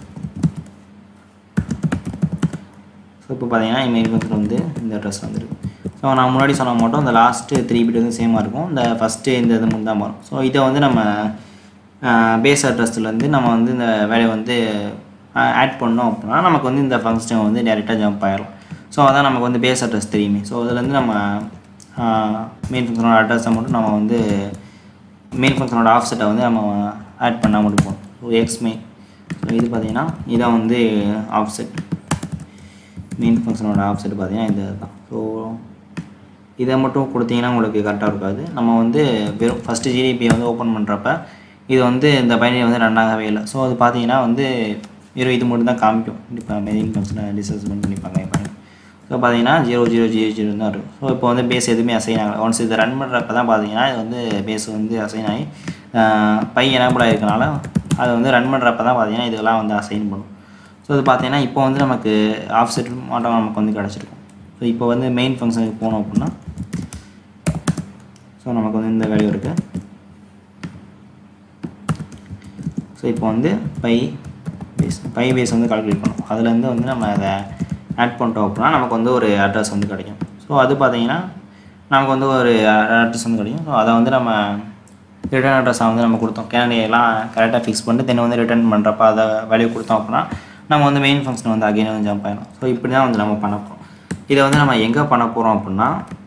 ஸோ இப்போ பார்த்தீங்கன்னா மெயில் ஃபங்க்ஷன் வந்து இந்த அட்ரஸ் வந்துருக்கு ஸோ நான் முன்னாடி சொன்ன மாட்டோம் இந்த லாஸ்ட்டு த்ரீ பிட் வந்து சேமாக இருக்கும் இந்த ஃபஸ்ட்டு இந்த இது மட்டும் தான் வரும் ஸோ இதை வந்து நம்ம பேஸ் அட்ரஸ்லேருந்து நம்ம வந்து இந்த வேலையை வந்து ஆட் பண்ணோம் அப்படின்னா நமக்கு வந்து இந்த ஃபங்க்ஷன் வந்து டேரெக்டாக ஜம்ப் ஆயிடலாம் ஸோ அதான் நமக்கு வந்து பேஸ் அட்ரஸ் தெரியுமே ஸோ இதுலேருந்து நம்ம மெயின் ஃபங்க்ஷனோட அட்ரஸை மட்டும் நம்ம வந்து மெயின் ஃபங்க்ஷனோட ஆஃப்செட்டை வந்து நம்ம ஆட் பண்ணால் மட்டும் போகும் ஸோ எக்ஸ் மெயின் ஸோ இது பார்த்தீங்கன்னா இதான் வந்து ஆஃப்செட் மெயின் ஃபங்க்ஷனோட ஆஃப்செட் பார்த்தீங்கன்னா இது தான் ஸோ இதை மட்டும் கொடுத்தீங்கன்னா உங்களுக்கு கரெக்டாக இருக்காது நம்ம வந்து வெறும் ஃபஸ்ட்டு ஜிடிபியை வந்து ஓப்பன் பண்ணுறப்ப இது வந்து இந்த பைனரி வந்து ரன் ஆகவே இல்லை ஸோ அது பார்த்தீங்கன்னா வந்து வெறும் இது மட்டும் தான் காமிக்கும் இப்போ மெயின் ஃபங்க்ஷனை டிஸ்அசஸ்மெண்ட் பண்ணிப்பாங்க இப்போ ஸோ பார்த்தீங்கன்னா ஜீரோ ஜீரோ ஜீரோ ஜீரோ தான் இருக்கும் ஸோ இப்போ வந்து பேஸ் எதுவுமே அசைன் ஆகலை ஒன்ஸ் இதை ரன் பண்ணுறப்ப தான் பார்த்தீங்கன்னா இது வந்து பேஸ் வந்து அசைன் ஆகி பை எனபிள் ஆகிருக்கனால அதை வந்து ரன் பண்ணுறப்ப தான் பார்த்தீங்கன்னா இதெல்லாம் வந்து அசைன் பண்ணும் ஸோ இது பார்த்தீங்கன்னா இப்போ வந்து நமக்கு ஆஃப்செட் மாட்டம் நமக்கு வந்து கிடச்சிருக்கும் ஸோ இப்போ வந்து மெயின் ஃபங்க்ஷனுக்கு போனோம் அப்படின்னா ஸோ நமக்கு வந்து இந்த வேல்யூ இருக்குது ஸோ இப்போ வந்து பை பேஸ் பை பேஸ் வந்து கால்குலேட் பண்ணும் அதுலேருந்து வந்து நம்ம அதை ஆட் பண்ணிட்டோம் அப்படின்னா நமக்கு வந்து ஒரு அட்ரஸ் வந்து கிடைக்கும் ஸோ அது பார்த்தீங்கன்னா நமக்கு வந்து ஒரு அட்ரஸ் வந்து கிடைக்கும் ஸோ அதை வந்து நம்ம ரிட்டர்ன் அட்ரஸை வந்து நம்ம கொடுத்தோம் கேண்டியெல்லாம் கரெக்டாக ஃபிக்ஸ் பண்ணிட்டு தென் வந்து ரிட்டர்ன் பண்ணுறப்ப அதை வேல்யூ கொடுத்தோம் அப்படின்னா நம்ம வந்து மெயின் ஃபங்க்ஷன் வந்து அகைன் வந்து ஜம்ப் ஆகிடும் ஸோ இப்படி தான் வந்து நம்ம பண்ண போகிறோம் இதை வந்து நம்ம எங்கே பண்ண போகிறோம் அப்படின்னா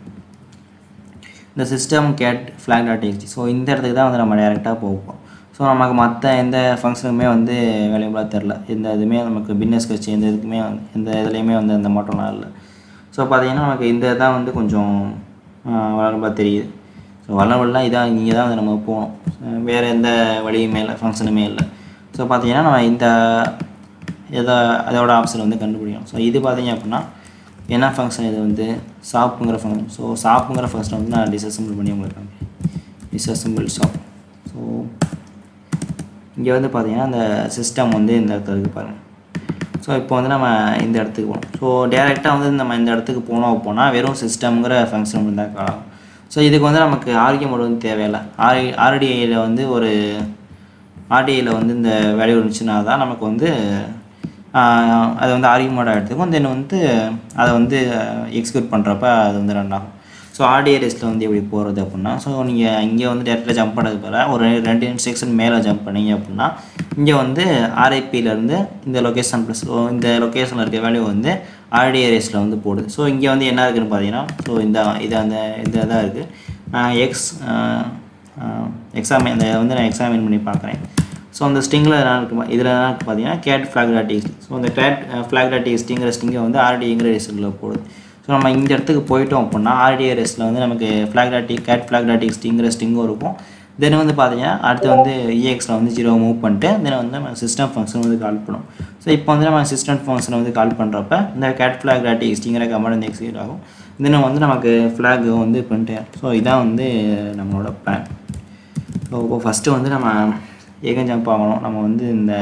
இந்த system cat flag dot TXT so இந்த இடத்துக்கு தான் வந்து நம்ம டேரெக்டாக போவோம் ஸோ நமக்கு மற்ற எந்த ஃபங்க்ஷனுமே வந்து வேல்யூபிளாக தெரில எந்த இதுவுமே நமக்கு பின்னஸ் கட்சி எந்த இதுக்குமே வந்து- எந்த இதுலேயுமே வந்து அந்த மாற்றம்லாம் இல்லை ஸோ பார்த்தீங்கன்னா நமக்கு இந்த தான் வந்து கொஞ்சம் வளரபாக தெரியுது ஸோ வளரபெல்லாம் இதான் இங்கே தான் வந்து நம்ம போகணும் வேறு எந்த வழியுமே இல்லை ஃபங்க்ஷனுமே இல்லை ஸோ பார்த்தீங்கன்னா நம்ம இந்த எதை அதோட ஆப்ஷன் வந்து கண்டுபிடிக்கணும் ஸோ இது பார்த்தீங்க அப்படின்னா என்ன ஃபங்க்ஷன் இது வந்து ஷாப்புங்கிற ஃபங்க்ஷன் ஸோ ஷாப்புங்கிற ஃபங்க்ஷனை வந்து நான் டிஸ்அசம்பிள் பண்ணி உங்களுக்கு காமிக்கிறேன் டிஸ்அசம்பிள் ஷாப் ஸோ இங்கே வந்து பார்த்தீங்கன்னா அந்த சிஸ்டம் வந்து இந்த இடத்துல இருக்குது பாருங்கள் ஸோ இப்போ வந்து நம்ம இந்த இடத்துக்கு போகணும் ஸோ டேரெக்டாக வந்து நம்ம இந்த இடத்துக்கு போனோம் போனால் வெறும் சிஸ்டம்ங்கிற ஃபங்க்ஷன் மட்டும் தான் காணும் ஸோ இதுக்கு வந்து நமக்கு ஆர்கிய மோடு வந்து தேவையில்லை ஆர்ஐ ஆர்டிஐயில் வந்து ஒரு ஆர்டிஐயில் வந்து இந்த வேல்யூ இருந்துச்சுன்னா தான் நமக்கு வந்து ஆஹ், அது வந்து ஆர்கியூமெண்ட்டாக எடுத்துக்கும் தென் வந்து அதை வந்து எக்ஸிக்யூட் பண்ணுறப்ப அது வந்து ரன் ஆகும் ஸோ ஆர்டிஐ ரெஸ்ட்டில் வந்து எப்படி போகிறது அப்படின்னா ஸோ நீங்கள் இங்கே வந்து டேரெக்டாக ஜம்ப் பண்ணது போல ஒரு ரெண்டு இன்ஸ்ட்ரக்ஷன் மேலே ஜம்ப் பண்ணீங்க அப்படின்னா இங்கே வந்து ஆர்ஐபியிலேருந்து இந்த லொக்கேஷன் ப்ளஸ் இந்த லொக்கேஷனில் இருக்க வேல்யூ வந்து ஆர்டிஐ ரேஸில் வந்து போடுது ஸோ இங்கே வந்து என்ன இருக்குதுன்னு பார்த்தீங்கன்னா ஸோ இந்த இது அந்த இந்த இதாக இருக்குது எக்ஸ் எக்ஸாமின் இந்த வந்து நான் எக்ஸாமின் பண்ணி பார்க்குறேன் ஸோ அந்த ஸ்டிங்கில் என்ன இருக்கு இதில் என்ன இருக்கு பார்த்தீங்கன்னா cat flag dot TXT so அந்த கேட் ஃப்ளாக் டாட் டிஎஸ்டிங்கிற ஸ்டிங்கை வந்து ஆர்டிங்கிற ரெஸ்ட்டில் போடுது ஸோ நம்ம இந்த இடத்துக்கு போயிட்டோம் அப்படின்னா ஆர்டிஏ ரெஸ்ட்டில் வந்து நமக்கு flag dot T cat flag dot டிஎஸ்டிங்கிற ஸ்டிங்கும் இருக்கும் தென் வந்து பார்த்தீங்கன்னா அடுத்து வந்து இஎக்ஸில் வந்து ஜீரோ மூவ் பண்ணிட்டு தென் வந்து நம்ம சிஸ்டம் ஃபங்க்ஷன் வந்து கால் பண்ணும் ஸோ இப்போ வந்து நம்ம சிஸ்டம் ஃபங்க்ஷனை வந்து கால் பண்ணுறப்ப இந்த கேட் ஃப்ளாக் டாட் டிஎஸ்டிங்கிற கமெண்ட் வந்து எக்ஸிக்யூட் ஆகும் தென் வந்து நமக்கு ஃப்ளாக் வந்து பிரிண்ட் ஆகும் ஸோ இதான் வந்து நம்மளோட பிளான் ஸோ இப்போ ஃபஸ்ட்டு வந்து நம்ம ஏகம் ஜம்ப் ஆகணும் நம்ம வந்து இந்த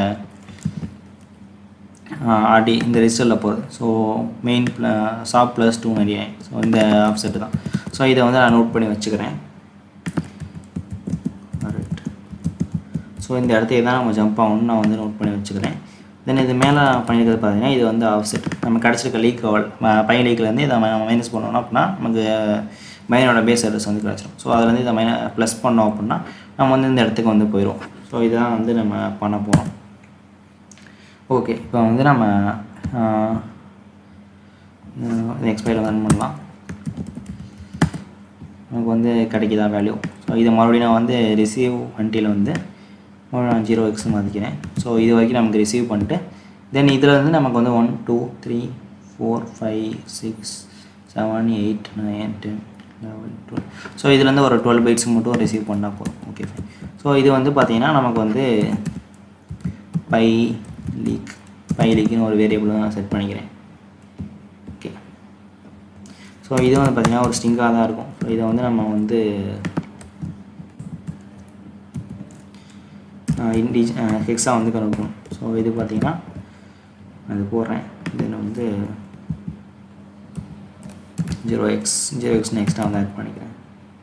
ஆர்டி இந்த ரிஜிஸ்டரில் போகுது ஸோ மெயின் ஷாப் plus two ninety nine so இந்த ஆப்செட்டு தான் ஸோ இதை வந்து நான் நோட் பண்ணி வச்சுக்கிறேன் ஸோ இந்த இடத்துக்கு தான் நம்ம ஜம்ப் ஆகணும்னு நான் வந்து நோட் பண்ணி வச்சுக்கிறேன் தென் இது மேலே பண்ணியிருக்கிறது பார்த்தீங்கன்னா இது வந்து ஆஃப்செட் நம்ம கிடச்சிருக்க லீக் அவல் பையன் லீக்லேருந்து இதை நம்ம மைனஸ் பண்ணோம் அப்படின்னா நமக்கு மைனோட பேஸ் அட்ரஸ் வந்து கிடச்சிரும் ஸோ அதுலேருந்து இதை மைன ப்ளஸ் பண்ணோம் அப்படின்னா நம்ம வந்து இந்த இடத்துக்கு வந்து போயிடும் ஸோ இதான் வந்து நம்ம பண்ண போகிறோம் ஓகே இப்போ வந்து நம்ம எக்ஸ்பைரில் ரன் பண்ணலாம் நமக்கு வந்து கிடைக்குதா வேல்யூ ஸோ இதை மறுபடியும் நான் வந்து ரிசீவ் வண்டியில் வந்து மறுபடியும் நான் ஜீரோ எக்ஸ் மாற்றிக்கிறேன் ஸோ இது வரைக்கும் நமக்கு ரிசீவ் பண்ணிட்டு தென் இதில் வந்து நமக்கு வந்து one two three four five six seven eight nine ten eleven twelve so இதுலேருந்து ஒரு டுவெல் பைட்ஸ் மட்டும் ரிசீவ் பண்ணால் போதும் ஓகே ஃபைன் ஸோ இது வந்து பார்த்திங்கன்னா நமக்கு வந்து பை லீக் பை லீக்னு ஒரு வேரியபிள் நான் செட் பண்ணிக்கிறேன் ஓகே ஸோ இது வந்து பார்த்திங்கன்னா ஒரு ஸ்டிங்காக தான் இருக்கும் ஸோ இதை வந்து நம்ம வந்து இன்டி ஹெக்ஸாக வந்து கண்டுபிடிக்கணும் ஸோ இது பார்த்திங்கன்னா அது போடுறேன் இதில் வந்து ஜீரோ எக்ஸ் ஜீரோ எக்ஸ் நெக்ஸ்ட்டாக வந்து ஆட் பண்ணிக்கிறேன்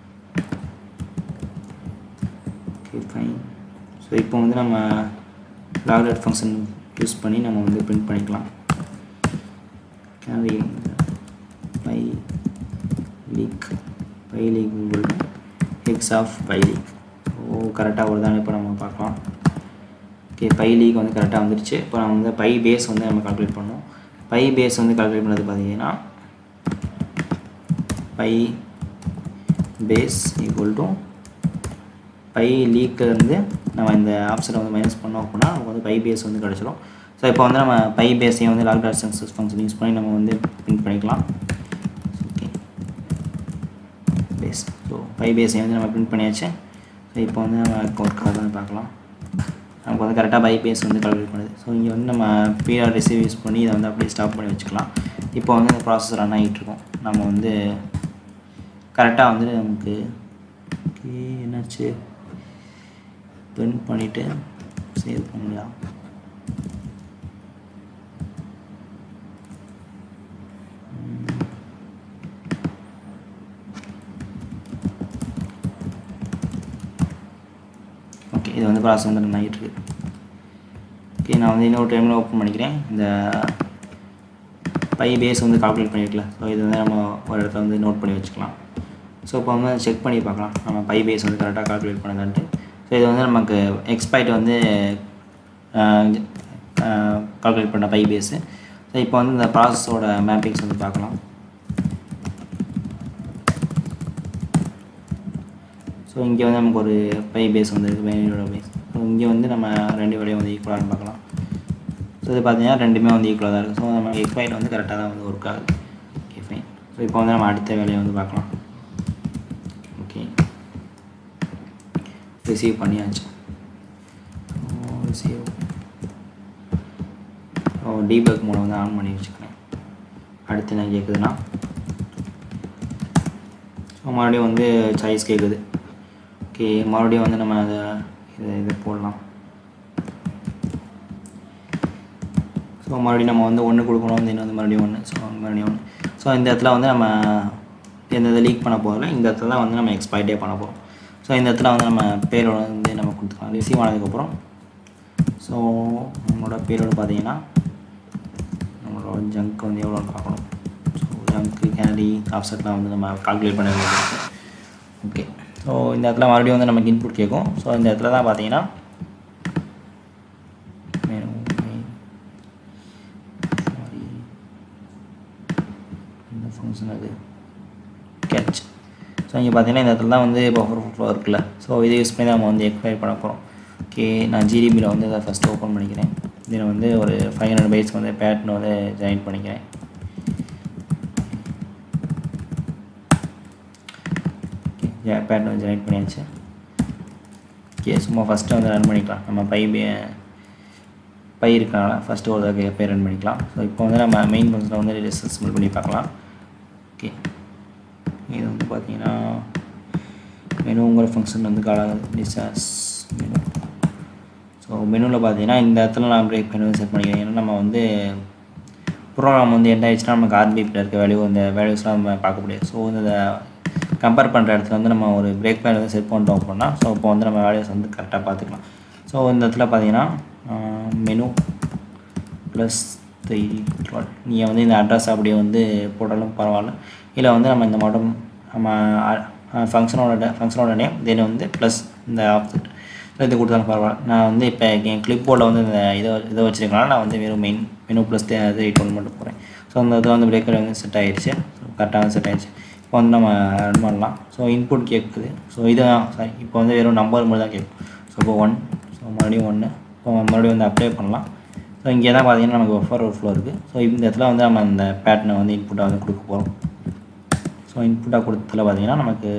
ஓகே ஃபைன் ஸோ இப்போ வந்து நம்ம லாக்டட் ஃபங்க்ஷன் யூஸ் பண்ணி நம்ம வந்து பிரிண்ட் பண்ணிக்கலாம் carry pie leak pie leak x of pie leak so கரெக்டாக வருதான்னு இப்போ நம்ம பார்க்கலாம் ஓகே பை லீக் வந்து கரெக்டாக வந்துடுச்சு இப்போ நம்ம வந்து பை பேஸ் வந்து நம்ம கால்குலேட் பண்ணோம் பை பேஸ் வந்து கால்குலேட் பண்ணது பார்த்தீங்கன்னா pie base equal to pie லீக்கிலேருந்து நம்ம இந்த ஆப்ஷனை வந்து மைனஸ் பண்ணோம் அப்படின்னா நமக்கு வந்து பை பேஸ் வந்து கிடச்சிரும் ஸோ இப்போ வந்து நம்ம பை பேஸையும் வந்து log dot success function use பண்ணி நம்ம வந்து பிரிண்ட் பண்ணிக்கலாம் ஓகே பேஸ் ஸோ பை பேஸையும் வந்து நம்ம பிரிண்ட் பண்ணியாச்சு ஸோ இப்போ வந்து நம்ம ஒர்க் ஆகுதுன்னு பார்க்கலாம் நமக்கு வந்து கரெக்டாக பை பேஸ் வந்து கால்குலேட் பண்ணுது ஸோ இங்கே வந்து நம்ம பிஆர் ரிசீவ் யூஸ் பண்ணி இதை வந்து அப்படியே ஸ்டாப் பண்ணி வச்சுக்கலாம் இப்போ வந்து இந்த ப்ராசஸ் ரன் ஆகிட்டு இருக்கோம் நம்ம வந்து கரெக்டாக வந்து நமக்கு ஓகே என்னாச்சு பிரிண்ட் பண்ணிவிட்டு சேவ் பண்ணலாம் இது வந்து ப்ராசஸ் வந்து ரன் ஆகிட்டு இருக்கு ஓகே நான் வந்து இன்னொரு டைமில் ஓப்பன் பண்ணிக்கிறேன் இந்த பை பேஸ் வந்து கால்குலேட் பண்ணியிருக்கல ஸோ இது வந்து நம்ம ஒரு இடத்துல வந்து நோட் பண்ணி வச்சுக்கலாம் ஸோ இப்போ வந்து செக் பண்ணி பார்க்கலாம் நம்ம பை பேஸ் வந்து கரெக்டாக கால்குலேட் பண்ணுதான்ட்டு ஸோ இது வந்து நமக்கு எக்ஸ்பைட் வந்து கால்குலேட் பண்ண பை பேஸு ஸோ இப்போ வந்து இந்த ப்ராசஸோட மேப்பிங்ஸ் வந்து பார்க்கலாம் ஸோ இங்கே வந்து நமக்கு ஒரு பை பேஸ் வந்து இருக்குது பைனரியோட பேஸ் ஸோ இங்கே வந்து நம்ம ரெண்டு வேலையும் வந்து ஈக்குவலாக பார்க்கலாம் ஸோ இது பார்த்தீங்கன்னா ரெண்டுமே வந்து ஈக்குவலாக தான் இருக்குது ஸோ நம்ம எக்ஸ்பைட் வந்து கரெக்டாக தான் வந்து ஒர்க் ஆகுது ஓகே ஃபைன் ஸோ இப்போ வந்து நம்ம அடுத்த வேலையை வந்து பார்க்கலாம் ஓகே ரிசீவ் பண்ணியாச்சு ரிசீவ் ஓ டீபக் மோட வந்து ஆன் பண்ணி வச்சுக்கிறேன் அடுத்து என்ன கேட்குதுன்னா ஸோ மறுபடியும் வந்து சாய்ஸ் கேட்குது ஓகே மறுபடியும் வந்து நம்ம அதை இதை இதை போடலாம் ஸோ மறுபடியும் நம்ம வந்து ஒன்று கொடுக்கணும் தென் வந்து மறுபடியும் ஒன்று ஸோ மறுபடியும் ஒன்று ஸோ இந்த இடத்துல வந்து நம்ம எந்த இதை லீக் பண்ண போகிறோம் இந்த இடத்துல தான் வந்து நம்ம எக்ஸ்பைர்டே பண்ண போகிறோம் ஸோ இந்த இடத்துல வந்து நம்ம பேரோட வந்து நம்ம கொடுத்துக்கலாம் ரிசீவ் ஆனதுக்கப்புறம் ஸோ நம்மளோட பேரோட பார்த்தீங்கன்னா நம்மளோட ஜங்க் வந்து எவ்வளோன்னு பார்க்கணும் ஸோ ஜங்க்கு கேனரி ஆஃப்செட்லாம் வந்து நம்ம கால்குலேட் பண்ண வேண்டியது ஓகே ஸோ இந்த இடத்துல மறுபடியும் வந்து நமக்கு இன்புட் கேட்கும் ஸோ இந்த இடத்துல தான் பார்த்தீங்கன்னா menu, main, sorry. இந்த ஃபங்க்ஷன் அது கேட்ச் ஸோ இங்கே பார்த்தீங்கன்னா இந்த இடத்துல தான் வந்து பஃபர் ஃப்ளோ இருக்குல்ல ஸோ இதை யூஸ் பண்ணி நம்ம வந்து எக்ஸ்பயர் பண்ண போகிறோம் ஓகே நான் ஜிடிபியில் வந்து அதை ஃபஸ்ட்டு ஓப்பன் பண்ணிக்கிறேன் இதில் வந்து ஒரு ஃபைவ் ஹண்ட்ரட் பைட்ஸ் வந்து பேட்டன் வந்து ஜாயின் பண்ணிக்கிறேன் ஓகே பேட்டன் வந்து ஜாயின் பண்ணியாச்சு ஓகே சும்மா ஃபஸ்ட்டு வந்து ரன் பண்ணிக்கலாம் நம்ம பை பை இருக்கனால ஃபஸ்ட்டு ஒரு தடவை பை ரன் பண்ணிக்கலாம் ஸோ இப்போ வந்து நம்ம மெயின் ஃபங்க்ஷனை வந்து டிஸ்அசம்பிள் பண்ணி பார்க்கலாம் ஓகே இது வந்து பார்த்தீங்கன்னா மெனுங்கிற ஃபங்க்ஷன் வந்து கால டிஸ்அஸ் மெனு ஸோ மெனுவில் பார்த்தீங்கன்னா இந்த இடத்துல நான் பிரேக் மெனு செட் பண்ணிக்கிறேன் ஏன்னா நம்ம வந்து ப்ரோக்ராம் வந்து என்ன ஆயிடுச்சுன்னா நமக்கு ஆர்பிபியில் இருக்க வேல்யூ இந்த வேல்யூஸ்லாம் நம்ம பார்க்க முடியாது ஸோ இந்த கம்பேர் பண்ணுற இடத்துல வந்து நம்ம ஒரு பிரேக் பேட் வந்து செட் பண்ணிட்டோம் அப்படின்னா ஸோ இப்போ வந்து நம்ம வேல்யூஸ் வந்து கரெக்டாக பார்த்துக்கலாம் ஸோ இந்த இடத்துல பார்த்தீங்கன்னா மெனு ப்ளஸ் த்ரீ டுவெல் நீங்கள் வந்து இந்த அட்ரஸ் அப்படியே வந்து போட்டாலும் பரவாயில்ல இல்லை வந்து நம்ம இந்த மாட்டம் நம்ம ஃபங்க்ஷனோட ஃபங்க்ஷனோட நேம் தென் வந்து ப்ளஸ் இந்த ஆப்ஜெக்ட் இது கொடுத்தாலும் பரவாயில்ல நான் வந்து இப்போ என் கிளிப் போர்டில் வந்து இந்த இதை இதை வச்சுருக்கனால நான் வந்து வெறும் மெயின் மெனு ப்ளஸ் அது எயிட் ஒன் மட்டும் போகிறேன் ஸோ அந்த இதில் வந்து பிரேக்கர் வந்து செட் ஆகிடுச்சு கரெக்டாக வந்து செட் ஆகிடுச்சு இப்போ வந்து நம்ம ரன் பண்ணலாம் ஸோ இன்புட் கேட்குது ஸோ இதான் சாரி இப்போ வந்து வெறும் நம்பர் மட்டும் தான் கேட்கும் ஸோ இப்போ ஒன் ஸோ மறுபடியும் ஒன்று இப்போ மறுபடியும் வந்து அப்ளை பண்ணலாம் ஸோ இங்கே தான் பார்த்தீங்கன்னா நமக்கு ஒஃபர் ஒரு ஃப்ளோ இருக்குது ஸோ இந்த இடத்துல வந்து நம்ம அந்த பேட்டர்னை வந்து இன்புட்டாக வந்து கொடுக்க போகிறோம் ஸோ இன்புட்டாக கொடுத்ததுல பார்த்தீங்கன்னா நமக்கு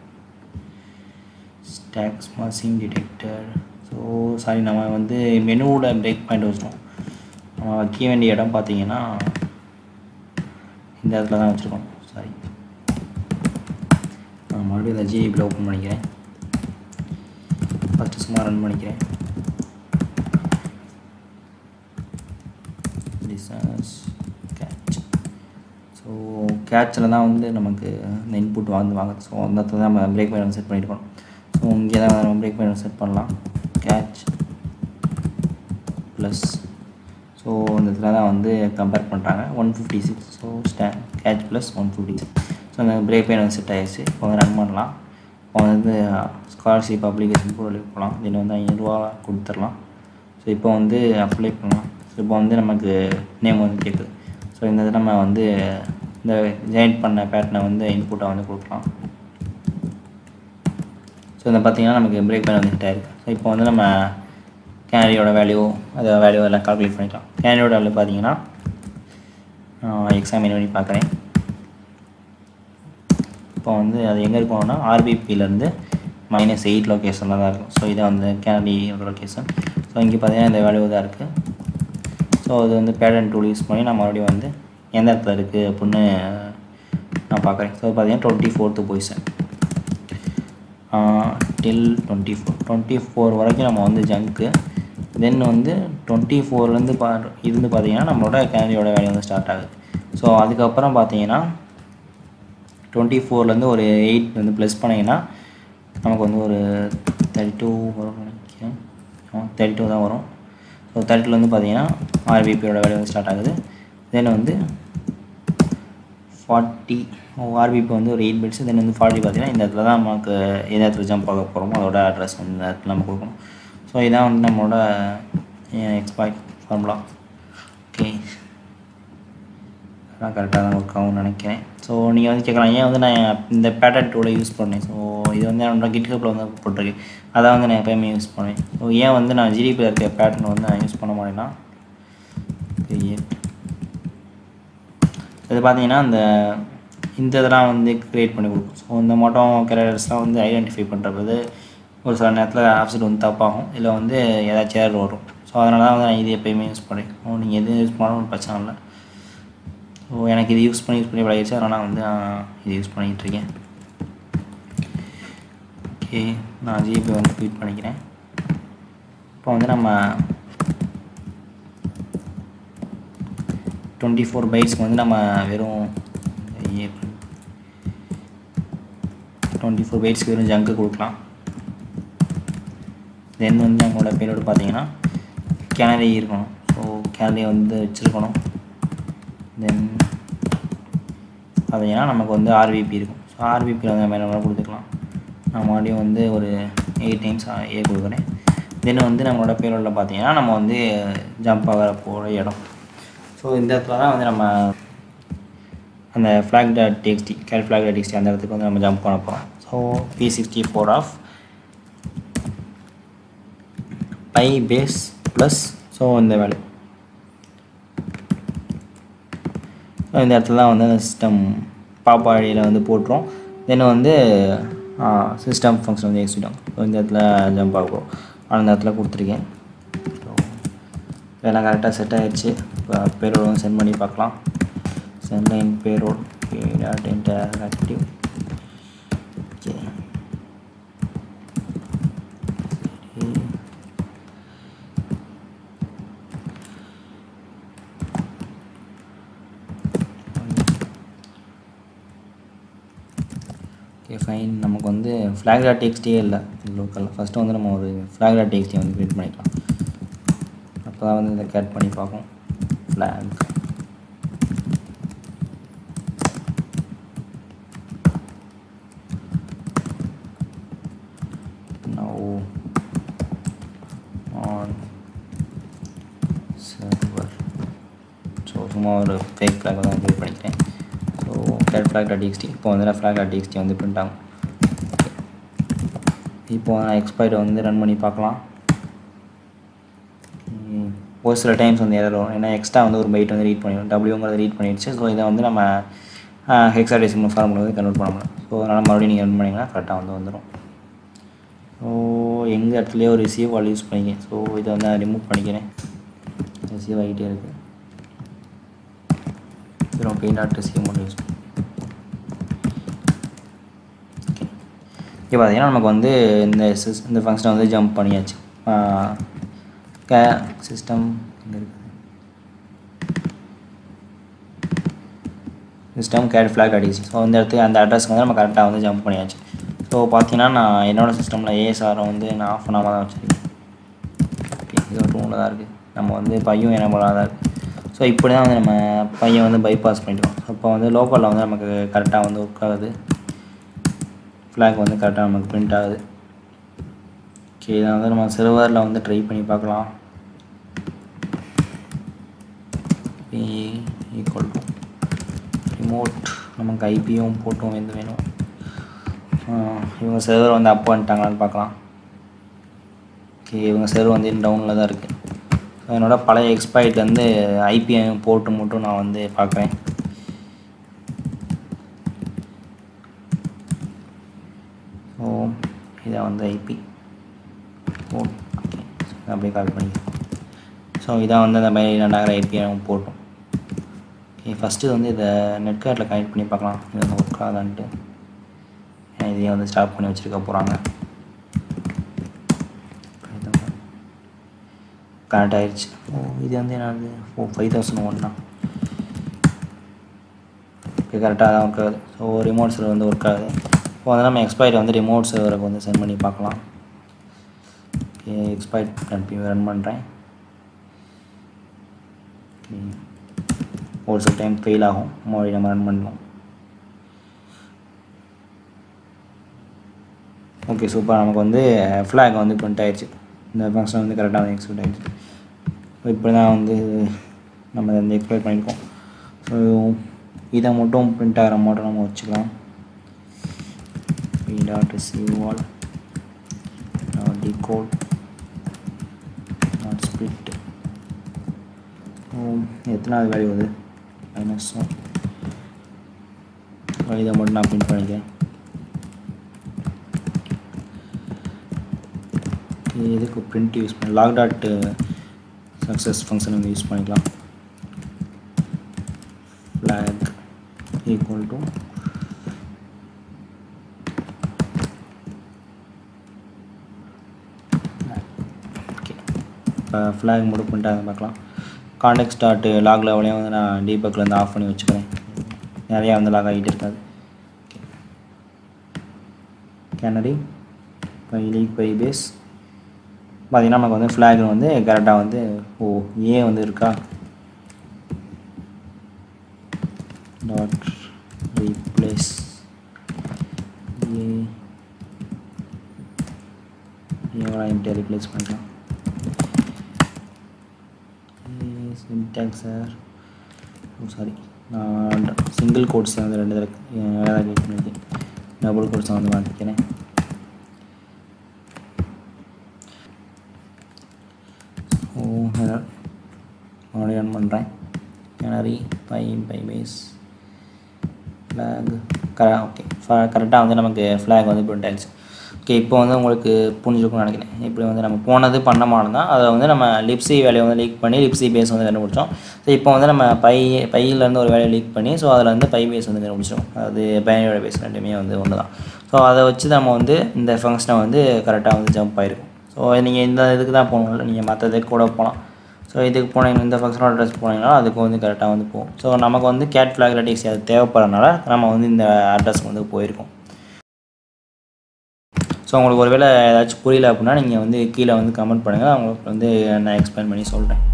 stack smashing detector so sorry நம்ம வந்து மெனுவோட பிரேக் பாயிண்ட் வச்சிட்டோம் நம்ம வைக்க வேண்டிய இடம் பார்த்தீங்கன்னா இந்த இடத்துல தான் வச்சுருக்கோம் சாரி நான் மறுபடியும் இந்த ஜிபியில் ஓப்பன் பண்ணிக்கிறேன் ஃபஸ்ட்டு சும்மா ரன் பண்ணிக்கிறேன் டிசாஸ் கேட்ச் ஸோ கேட்சில் தான் வந்து நமக்கு இந்த இன்புட் வந்து வாங்குது ஸோ அந்த இடத்துல தான் நம்ம பிரேக் பாயிண்ட் செட் பண்ணியிருக்கோம் ஸோ இங்கே தான் நம்ம பிரேக் பாயிண்ட் செட் பண்ணலாம் கேட்ச் ப்ளஸ் ஸோ இந்த இதில் தான் வந்து கம்பேர் பண்ணுறாங்க one fifty six so stay catch plus one fifty six so அந்த பிரேக் பாயிண்ட் வந்து செட் ஆகிடுச்சு இப்போ வந்து ரன் பண்ணலாம் இப்போ வந்து ஸ்காலர்ஷிப் அப்ளிகேஷன் கூட போகலாம் இதில் வந்து ஐநூறுரூவா கொடுத்துடலாம் ஸோ இப்போ வந்து அப்ளை பண்ணலாம் ஸோ இப்போ வந்து நமக்கு நேம் வந்து கேட்குது ஸோ இந்த இதை நம்ம வந்து இந்த ஜாயின் பண்ண பேட்டர்னை வந்து இன்புட்டாக வந்து கொடுக்கலாம் ஸோ இந்த பார்த்தீங்கன்னா நமக்கு பிரேக் பேன் வந்து ஹிட் ஆயிருக்கு ஸோ இப்போ வந்து நம்ம கேனரியோட வேல்யூ அதை வேல்யூ எல்லாம் கால்குலேட் பண்ணிக்கலாம் கேனரியோட வேல்யூ பார்த்தீங்கன்னா எக்ஸாமின் பண்ணி பார்க்குறேன் இப்போ வந்து அது எங்கே இருக்கணும்னா ஆர்பிபியிலேருந்து மைனஸ் எயிட் லொக்கேஷனில் தான் இருக்கும் ஸோ இதை வந்து கேனடியோட லொக்கேஷன் ஸோ இங்கே பார்த்தீங்கன்னா இந்த வேல்யூ தான் இருக்குது ஸோ அது வந்து பேட்டன் டூல் யூஸ் பண்ணி நான் மறுபடியும் வந்து எந்த இடத்துல இருக்குது அப்படின்னு நான் பார்க்குறேன் ஸோ பார்த்தீங்கன்னா twenty fourth position till twenty four twenty four வரைக்கும் நம்ம வந்து ஜங்க்கு தென் வந்து டுவெண்ட்டி ஃபோர்லேருந்து பா இருந்து பார்த்தீங்கன்னா நம்மளோட கேனரியோட வேல்யூ வந்து ஸ்டார்ட் ஆகுது ஸோ அதுக்கப்புறம் பார்த்தீங்கன்னா டுவெண்ட்டி ஃபோர்லேருந்து ஒரு எயிட் வந்து ப்ளஸ் பண்ணிங்கன்னா நமக்கு வந்து ஒரு தேர்ட்டி டூ வரும் நினைக்கிறேன் தேர்ட்டி டூ தான் வரும் ஸோ தேர்ட்டி டூலேருந்து பார்த்தீங்கன்னா ஆர்பிபியோட வேல்யூ வந்து ஸ்டார்ட் ஆகுது தென் வந்து ஃபார்ட்டி ஆர்பிபி வந்து ஒரு எயிட் பிட்ஸ் தென் வந்து ஃபார்ட்டி பார்த்தீங்கன்னா இந்த இடத்துல தான் நமக்கு எந்த இடத்துல ஜம்ப் ஆக போகிறோமோ அதோட அட்ரஸ் வந்து இந்த இடத்துல நம்ம கொடுக்கணும் ஸோ இதான் வந்து நம்மளோட எக்ஸ்பாய்ட் ஃபார்முலா ஓகே அதான் கரெக்டாக தான் ஒர்க் ஆகும்னு நினைக்கிறேன் ஸோ நீங்கள் வந்து கேட்கலாம் ஏன் வந்து நான் இந்த பேட்டர்ன் டூலை யூஸ் பண்ணேன் ஸோ இது வந்து என்னோட கிட்ஹப்பில் வந்து போட்டிருக்கேன் அதான் வந்து நான் எப்போயுமே யூஸ் பண்ணுவேன் ஸோ ஏன் வந்து நான் ஜிடிபியில் இருக்க பேட்டர்ன் வந்து நான் யூஸ் பண்ண மாட்டேன்னா create இது பார்த்தீங்கன்னா இந்த இந்த இதெல்லாம் வந்து க்ரியேட் பண்ணி கொடுக்கும் ஸோ இந்த மட்டும் கேரக்டர்ஸ்லாம் வந்து ஐடென்டிஃபை பண்ணுறது ஒரு சில நேரத்தில் ஆப்செட் வந்து தப்பாகும் இல்லை வந்து ஏதாச்சும் error வரும் ஸோ அதனால தான் வந்து நான் இது எப்போயுமே யூஸ் பண்ணுறேன் ஸோ நீங்கள் எது யூஸ் பண்ணாலும் ஒன்றும் பிரச்சனை இல்லை ஸோ எனக்கு இது யூஸ் பண்ணி யூஸ் பண்ணி பழகிடுச்சு அதனால் நான் வந்து நான் இது யூஸ் பண்ணிக்கிட்டு இருக்கேன் ஓகே நான் ஜிபி வந்து ட்வீட் பண்ணிக்கிறேன் இப்போ வந்து நம்ம டுவெண்ட்டி ஃபோர் பைட்ஸ்க்கு வந்து நம்ம வெறும் டுவெண்ட்டி ஃபோர் பைட்ஸ்க்கு வெறும் ஜங்க்கு கொடுக்கலாம் தென் வந்து நம்மளோட பேரோடு பார்த்தீங்கன்னா கேனரி இருக்கணும் ஸோ கேனரி வந்து வச்சுருக்கணும் தென் பார்த்தீங்கன்னா நமக்கு வந்து ஆர்விபி இருக்கும் ஸோ ஆர்விபியில் வந்து நம்ம என்ன வேணாலும் கொடுத்துக்கலாம் நான் மறுபடியும் வந்து ஒரு எயிட் டைம்ஸ் ஏ கொடுக்குறேன் தென் வந்து நம்மளோட பேரோடில் பார்த்தீங்கன்னா நம்ம வந்து ஜம்ப் ஆகிற போகிற இடம் ஸோ இந்த இடத்துல தான் வந்து நம்ம அந்த flag dot TXT cat flag dot TXT அந்த இடத்துக்கு வந்து நம்ம ஜம்ப் பண்ண போகிறோம் so P sixty four of pie base plus so இந்த வேல்யூ ஸோ இந்த இடத்துல தான் வந்து அந்த சிஸ்டம் பாப்பாடியில் வந்து போட்டுரும் தென் வந்து சிஸ்டம் ஃபங்க்ஷன் வந்து எக்ஸிடும் ஸோ இந்த இடத்துல ஜம்ப் ஆகும் அந்த இடத்துல கொடுத்துருக்கேன் ஸோ இதெல்லாம் கரெக்டாக செட் ஆகிடுச்சு இப்போ பேரோடு வந்து சென்ட் பண்ணி பார்க்கலாம் send line payload dot interactive okay okay fine நமக்கு வந்து ஃப்ளாக் டாட் டெக்ஸ்டே இல்லை லோக்கலில் ஃபஸ்ட்டு வந்து நம்ம ஒரு ஃப்ளாக் டாட் டெக்ஸ்டே வந்து க்ரியேட் பண்ணிக்கலாம் அப்போ தான் வந்து இதை கேட் பண்ணி பார்க்கும் flag now on server so சும்மா ஒரு ஃபேக் ஃப்ளாக் தான் க்ரியேட் பண்ணிக்கிறேன் so cat flag dot TXT இப்போ வந்து நான் ஃப்ளாக் டாட் டிஎக்ஸ்டி வந்து பிரிண்ட் ஆகும் இப்போ நான் எக்ஸ்பைரை வந்து ரன் பண்ணி பார்க்கலாம் ம், ஒரு சில டைம்ஸ் வந்து எரர் வரும் ஏன்னா எக்ஸ்ட்ரா வந்து ஒரு பைட் வந்து ரீட் பண்ணிடும் டபிள்யூங்கிறத ரீட் பண்ணிடுச்சு ஸோ இதை வந்து நம்ம ஹெக்ஸாடெசிமல் ஃபார்முலா வந்து கன்வெர்ட் பண்ண முடியும் ஸோ அதனால் மறுபடியும் நீங்கள் ரன் பண்ணிங்கன்னா கரெக்டாக வந்து வந்துடும் ஸோ எங்கள் இடத்துலையே ஒரு ரிசீவ் வால் யூஸ் பண்ணிக்கேன் ஸோ இதை வந்து நான் ரிமூவ் பண்ணிக்கிறேன் ரிசீவ் ஆகிட்டே இருக்குது அப்புறம் பெயின் டாட் ரிசீவ் மட்டும் யூஸ் பண்ணி ஓகே இப்போ பார்த்தீங்கன்னா நமக்கு வந்து இந்த சிஸ் இந்த ஃபங்க்ஷனை வந்து ஜம்ப் பண்ணியாச்சு கே சிஸ்டம் இங்கே இருக்குது சிஸ்டம் கேட் ஃப்ளாக் அடிச்சு ஸோ இந்த இடத்துக்கு அந்த அட்ரஸ்க்கு வந்து நம்ம கரெக்டாக வந்து ஜம்ப் பண்ணியாச்சு ஸோ பார்த்தீங்கன்னா நான் என்னோடய சிஸ்டமில் ஏஎஸ்ஆரை வந்து நான் ஆஃப் பண்ணாமல் தான் வச்சுருக்கேன் ஓகே இது ஒரு ரூமில் தான் இருக்குது நம்ம வந்து பையும் எனபிளாக தான் இருக்குது ஸோ இப்படி தான் வந்து நம்ம பையன் வந்து பைபாஸ் பண்ணிடுவோம் அப்போ வந்து லோக்கலில் வந்து நமக்கு கரெக்டாக வந்து ஒர்க் ஆகுது ஃப்ளாக் வந்து கரெக்டாக நமக்கு பிரிண்ட் ஆகுது ஓகே இதை வந்து நம்ம சில்வரில் வந்து ட்ரை பண்ணி பார்க்கலாம் ஈக்குவல் டு ரிமோட் நமக்கு ஐபியும் போட்டும் எது வேணும் இவங்க சர்வர் வந்து அப் பண்ணிட்டாங்களான்னு பார்க்கலாம் ஓகே இவங்க சர்வர் வந்து டவுனில் தான் இருக்குது என்னோட பழைய எக்ஸ்பைட் வந்து ஐபிஎம் போட்டு மட்டும் நான் வந்து பார்க்குறேன் ஸோ இதை வந்து ஐபி போட் ஓகே அப்படியே கால் பண்ணிக்கலாம் ஸோ இதான் வந்து அந்த மாதிரி ரெண்டாயிரம் ஐபிஎம் போட்டோம் ஓகே ஃபஸ்ட்டு வந்து இதை நெட் கார்டில் கனெக்ட் பண்ணி பார்க்கலாம் இது வந்து ஒர்க் ஆகுதான்ட்டு ஏன்னா இதையும் வந்து ஸ்டாப் பண்ணி வச்சுருக்க போகிறாங்க கனெக்ட் ஆயிடுச்சு ஓ இது வந்து என்னது ஓ ஃபைவ் தௌசண்ட் ஒன்னா ஓகே கரெக்டாக தான் ஒர்க் ஆகுது ஸோ ரிமோட் சர்வர் வந்து ஒர்க் ஆகுது இப்போ வந்து நம்ம எக்ஸ்பைரி வந்து ரிமோட் சர்வருக்கு வந்து சென்ட் பண்ணி பார்க்கலாம் ஓகே எக்ஸ்பைட் பண்ணி ரன் பண்ணுறேன் ஒரு சில டைம் ஃபெயில் ஆகும் மறுபடியும் நம்ம ரன் பண்ணலாம் ஓகே சூப்பர் நமக்கு வந்து ஃப்ளாக் வந்து பிரிண்ட் ஆயிடுச்சு இந்த ஃபங்க்ஷன் வந்து கரெக்டாக வந்து எக்ஸிக்யூட் ஆயிடுச்சு இப்படி தான் வந்து நம்ம வந்து எக்ஸ்பிளைன் பண்ணியிருக்கோம் ஸோ இதை மட்டும் பிரிண்ட் ஆகிற மட்டும் நம்ம வச்சுக்கலாம் P dot receive all decode not split எத்தனாவது வேல்யூ வருது மைனஸ் ஒன் இதை மட்டும் நான் பிரிண்ட் பண்ணிக்கிறேன் எதுக்கு பிரிண்ட் யூஸ் பண்ண லாக் டாட் சக்ஸஸ் ஃபங்க்ஷன் வந்து யூஸ் பண்ணிக்கலாம் flag equal to ஓகே இப்போ ஃப்ளாக் மட்டும் பண்ணிட்டு பார்க்கலாம் காண்டெக்ஸ் டாட் லாக் லெவலையும் வந்து நான் டீபக்கில் வந்து ஆஃப் பண்ணி வச்சுக்கிறேன் நிறையா வந்து லாக் ஆகிட்டு இருக்காது canary by leak bypass பார்த்தீங்கன்னா நமக்கு வந்து ஃப்ளாக் வந்து கரெக்டாக வந்து ஓ ஏ வந்து இருக்கா dot replace a எவ்வளோ எம்டியாக ரீப்ளேஸ் பண்ணிக்கலாம் சின்டாக்ஸ் சார் ஓ சாரி நான் சிங்கிள் கோட்ஸை வந்து ரெண்டு தடவை வேலை கிளிக் பண்ணியிருக்கேன் டபுள் கோட்ஸை வந்து மாற்றிக்கிறேன் ஓ மறுபடியும் ரன் பண்ணுறேன் canary by bypass flag கர ஓகே கரெக்டாக வந்து நமக்கு ஃப்ளாக் வந்து பிரிண்ட் ஆயிடுச்சு ஓகே இப்போ வந்து உங்களுக்கு புரிஞ்சுக்கணும்னு நினைக்கிறேன் இப்படி வந்து நம்ம போனது பண்ண மாட்டோம் தான் அதை வந்து நம்ம லிப்ஸி வேலையை வந்து லீக் பண்ணி லிப்ஸி பேஸ் வந்து கண்டுபிடிச்சோம் ஸோ இப்போ வந்து நம்ம பை பையிலேருந்து ஒரு வேலையை லீக் பண்ணி ஸோ அதில் வந்து பை பேஸ் வந்து கண்டுபிடிச்சோம் அது பைனரி பேஸ் ரெண்டுமே வந்து ஒன்று தான் ஸோ அதை வச்சு நம்ம வந்து இந்த ஃபங்க்ஷனை வந்து கரெக்டாக வந்து ஜம்ப் ஆகிருக்கும் ஸோ நீங்கள் இந்த இதுக்கு தான் போகணும்ல நீங்கள் மற்ற இதுக்கு கூட போகலாம் ஸோ இதுக்கு போனீங்கன்னா இந்த ஃபங்க்ஷனோட அட்ரஸ் போனீங்கன்னா அதுக்கு வந்து கரெக்டாக வந்து போகும் ஸோ நமக்கு வந்து கேட் ஃப்ளாக் லட்டிக்ஸ் அது தேவைப்படுறதுனால நம்ம வந்து இந்த அட்ரஸ்க்கு வந்து போயிருக்கோம் ஸோ உங்களுக்கு ஒருவேளை ஏதாச்சும் புரியல அப்படின்னா நீங்கள் வந்து கீழே வந்து கமெண்ட் பண்ணுங்கள் அவங்களுக்கு வந்து நான் எக்ஸ்பிளைன் பண்ணி சொல்கிறேன்